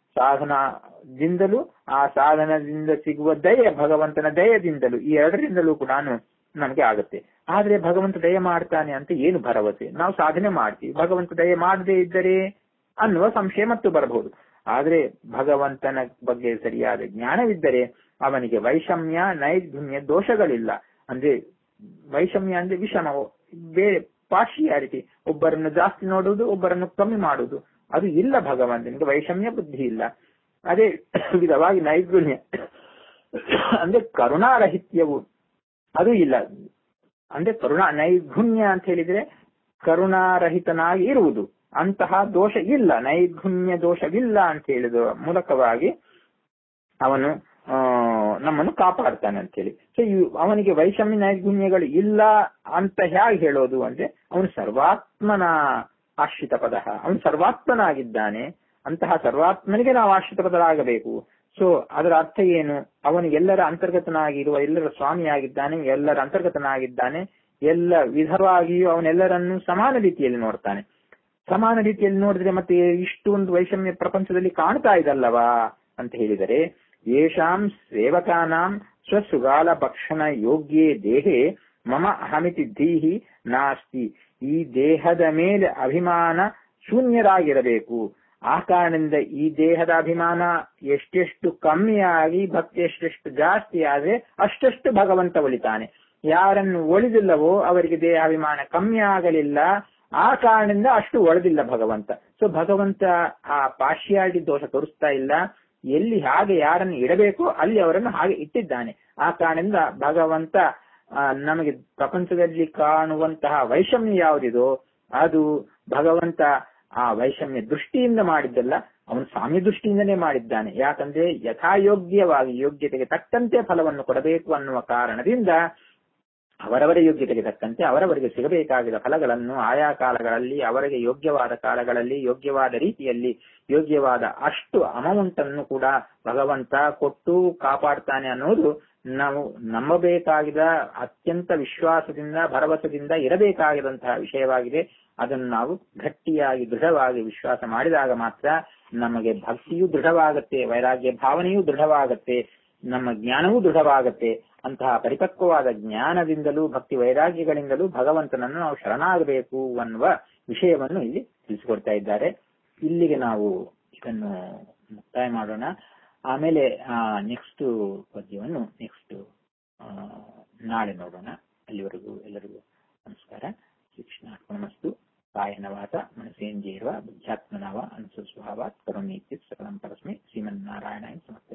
ಸಾಧನದಿಂದಲೂ ಆ ಸಾಧನದಿಂದ ಸಿಗುವ ದಯೆ ಭಗವಂತನ ದಯದಿಂದಲೂ ಈ ಎರಡರಿಂದಲೂ ಕೂಡ ನಮಗೆ ಆಗುತ್ತೆ ಆದ್ರೆ ಭಗವಂತ ದಯ ಮಾಡ್ತಾನೆ ಅಂತ ಏನು ಭರವಸೆ ನಾವು ಸಾಧನೆ ಮಾಡ್ತೀವಿ ಭಗವಂತ ದಯ ಮಾಡದೇ ಇದ್ದರೆ ಅನ್ನುವ ಸಂಶಯ ಮತ್ತು ಬರಬಹುದು ಆದ್ರೆ ಭಗವಂತನ ಬಗ್ಗೆ ಸರಿಯಾದ ಜ್ಞಾನವಿದ್ದರೆ ಅವನಿಗೆ ವೈಷಮ್ಯ ನೈರ್ಗುಣ್ಯ ದೋಷಗಳಿಲ್ಲ ಅಂದ್ರೆ ವೈಷಮ್ಯ ಅಂದ್ರೆ ವಿಷಮ ಬೇರೆ ಪಾರ್ಶಿಯಾರಿಟಿ ಒಬ್ಬರನ್ನು ಜಾಸ್ತಿ ನೋಡುವುದು ಒಬ್ಬರನ್ನು ಕಮ್ಮಿ ಮಾಡುವುದು ಅದು ಇಲ್ಲ ಭಗವಂತನಿಗೆ ವೈಷಮ್ಯ ಬುದ್ಧಿ ಇಲ್ಲ ಅದೇ ವಿಧವಾಗಿ ನೈರ್ಗುಣ್ಯ ಅಂದ್ರೆ ಕರುಣಾರಹಿತ್ಯವು ಅದು ಇಲ್ಲ ಅಂದ್ರೆ ಕರುಣಾ ನೈರ್ಗುಣ್ಯ ಅಂತ ಹೇಳಿದ್ರೆ ಕರುಣಾರಹಿತನಾಗಿ ಇರುವುದು ಅಂತಹ ದೋಷ ಇಲ್ಲ ನೈರ್ಗುಣ್ಯ ದೋಷವಿಲ್ಲ ಅಂತ ಹೇಳಿದ ಮೂಲಕವಾಗಿ ಅವನು ನಮ್ಮನ್ನು ಕಾಪಾಡ್ತಾನೆ ಅಂತ ಹೇಳಿ ಸೊ ಅವನಿಗೆ ವೈಷಮ್ಯ ನೈರ್ಗುಣ್ಯಗಳು ಇಲ್ಲ ಅಂತ ಹೇಗೆ ಹೇಳೋದು ಅಂದ್ರೆ ಅವನು ಸರ್ವಾತ್ಮನ ಆಶ್ರಿತ ಪದ ಅವನು ಸರ್ವಾತ್ಮನಾಗಿದ್ದಾನೆ ಅಂತಹ ಸರ್ವಾತ್ಮನಿಗೆ ನಾವು ಆಶ್ರಿತ ಪದರಾಗಬೇಕು ಸೊ ಅದರ ಅರ್ಥ ಏನು ಅವನು ಎಲ್ಲರ ಅಂತರ್ಗತನಾಗಿರುವ ಎಲ್ಲರ ಸ್ವಾಮಿಯಾಗಿದ್ದಾನೆ ಎಲ್ಲರ ಅಂತರ್ಗತನಾಗಿದ್ದಾನೆ ಎಲ್ಲ ವಿಧವಾಗಿಯೂ ಅವನೆಲ್ಲರನ್ನು ಸಮಾನ ರೀತಿಯಲ್ಲಿ ನೋಡ್ತಾನೆ ಸಮಾನ ರೀತಿಯಲ್ಲಿ ನೋಡಿದ್ರೆ ಮತ್ತೆ ಇಷ್ಟು ಒಂದು ವೈಷಮ್ಯ ಪ್ರಪಂಚದಲ್ಲಿ ಕಾಣ್ತಾ ಇದಲ್ಲವಾ ಅಂತ ಹೇಳಿದರೆ ಯೇಷಾಂ ಸೇವಕಾನಾಂ ಸ್ವಸುಗಾಲ ಭಕ್ಷಣ ಯೋಗ್ಯೇ ದೇಹೆ ಮಮ ಅಹಮಿತಿ ಧೀಹಿ ನಾಸ್ತಿ ಈ ದೇಹದ ಮೇಲೆ ಅಭಿಮಾನ ಶೂನ್ಯರಾಗಿರಬೇಕು ಆ ಕಾರಣದಿಂದ ಈ ದೇಹದ ಅಭಿಮಾನ ಎಷ್ಟೆಷ್ಟು ಕಮ್ಮಿಯಾಗಿ ಭಕ್ತಿ ಎಷ್ಟೆಷ್ಟು ಜಾಸ್ತಿ ಆದ್ರೆ ಅಷ್ಟಷ್ಟು ಭಗವಂತ ಒಲಿತಾನೆ ಯಾರನ್ನು ಒಲಿದಿಲ್ಲವೋ ಅವರಿಗೆ ದೇಹಾಭಿಮಾನ ಕಮ್ಮಿ ಆಗಲಿಲ್ಲ ಆ ಕಾರಣದಿಂದ ಅಷ್ಟು ಒಳದಿಲ್ಲ ಭಗವಂತ ಸೊ ಭಗವಂತ ಆ ಪಾರ್ಶಿಯಾಲಿಟಿ ದೋಷ ತೋರಿಸ್ತಾ ಇಲ್ಲ ಎಲ್ಲಿ ಹಾಗೆ ಯಾರನ್ನು ಇಡಬೇಕೋ ಅಲ್ಲಿ ಅವರನ್ನು ಹಾಗೆ ಇಟ್ಟಿದ್ದಾನೆ ಆ ಕಾರಣದಿಂದ ಭಗವಂತ ಆ, ನಮಗೆ ಪ್ರಪಂಚದಲ್ಲಿ ಕಾಣುವಂತಹ ವೈಷಮ್ಯ ಯಾವುದಿದೋ ಅದು ಭಗವಂತ ಆ ವೈಷಮ್ಯ ದೃಷ್ಟಿಯಿಂದ ಮಾಡಿದ್ದಲ್ಲ ಅವನು ಸ್ವಾಮಿ ದೃಷ್ಟಿಯಿಂದನೇ ಮಾಡಿದ್ದಾನೆ ಯಾಕಂದ್ರೆ ಯಥಾಯೋಗ್ಯವಾಗಿ ಯೋಗ್ಯತೆಗೆ ತಕ್ಕಂತೆ ಫಲವನ್ನು ಕೊಡಬೇಕು ಅನ್ನುವ ಕಾರಣದಿಂದ ಅವರವರ ಯೋಗ್ಯತೆಗೆ ತಕ್ಕಂತೆ ಅವರವರಿಗೆ ಸಿಗಬೇಕಾಗಿದ್ದ ಫಲಗಳನ್ನು ಆಯಾ ಕಾಲಗಳಲ್ಲಿ ಅವರಿಗೆ ಯೋಗ್ಯವಾದ ಕಾಲಗಳಲ್ಲಿ ಯೋಗ್ಯವಾದ ರೀತಿಯಲ್ಲಿ ಯೋಗ್ಯವಾದ ಅಷ್ಟು ಅಮೌಂಟ್ ಅನ್ನು ಕೂಡ ಭಗವಂತ ಕೊಟ್ಟು ಕಾಪಾಡ್ತಾನೆ ಅನ್ನೋದು ನಾವು ನಂಬಬೇಕಾಗಿದ ಅತ್ಯಂತ ವಿಶ್ವಾಸದಿಂದ ಭರವಸೆಯಿಂದ ಇರಬೇಕಾಗಿರುವಂತಹ ವಿಷಯವಾಗಿದೆ ಅದನ್ನು ನಾವು ಗಟ್ಟಿಯಾಗಿ ದೃಢವಾಗಿ ವಿಶ್ವಾಸ ಮಾಡಿದಾಗ ಮಾತ್ರ ನಮಗೆ ಭಕ್ತಿಯೂ ದೃಢವಾಗತ್ತೆ ವೈರಾಗ್ಯ ಭಾವನೆಯೂ ದೃಢವಾಗತ್ತೆ ನಮ್ಮ ಜ್ಞಾನವೂ ದೃಢವಾಗತ್ತೆ ಅಂತಹ ಪರಿಪಕ್ವವಾದ ಜ್ಞಾನದಿಂದಲೂ ಭಕ್ತಿ ವೈರಾಗ್ಯಗಳಿಂದಲೂ ಭಗವಂತನನ್ನು ನಾವು ಶರಣಾಗಬೇಕು ಅನ್ನುವ ವಿಷಯವನ್ನು ಇಲ್ಲಿ ತಿಳಿಸಿಕೊಡ್ತಾ ಇದ್ದಾರೆ ಇಲ್ಲಿಗೆ ನಾವು ಇದನ್ನು ಮುಕ್ತಾಯ ಮಾಡೋಣ ಆಮೇಲೆ ನೆಕ್ಸ್ಟ್ ಪದ್ಯವನ್ನು ನೆಕ್ಸ್ಟ್ ನಾಳೆ ನೋಡೋಣ ಅಲ್ಲಿವರೆಗೂ ಎಲ್ಲರಿಗೂ ನಮಸ್ಕಾರ ಶಿಕ್ಷಣ ನಮಸ್ತು ಕಾಯನ ವಾತ ಮನಸೇಂದ್ರಿಯವ ಬುದ್ಧ್ಯಾತ್ಮನಾವ ಅನುಸ್ವಭಾವಾತ್ ಕರುಣೀತಿ ಸಕಲಂ ಪರಸ್ಮೈ ಶ್ರೀಮನ್ನಾರಾಯಣ ಸಮರ್ಥ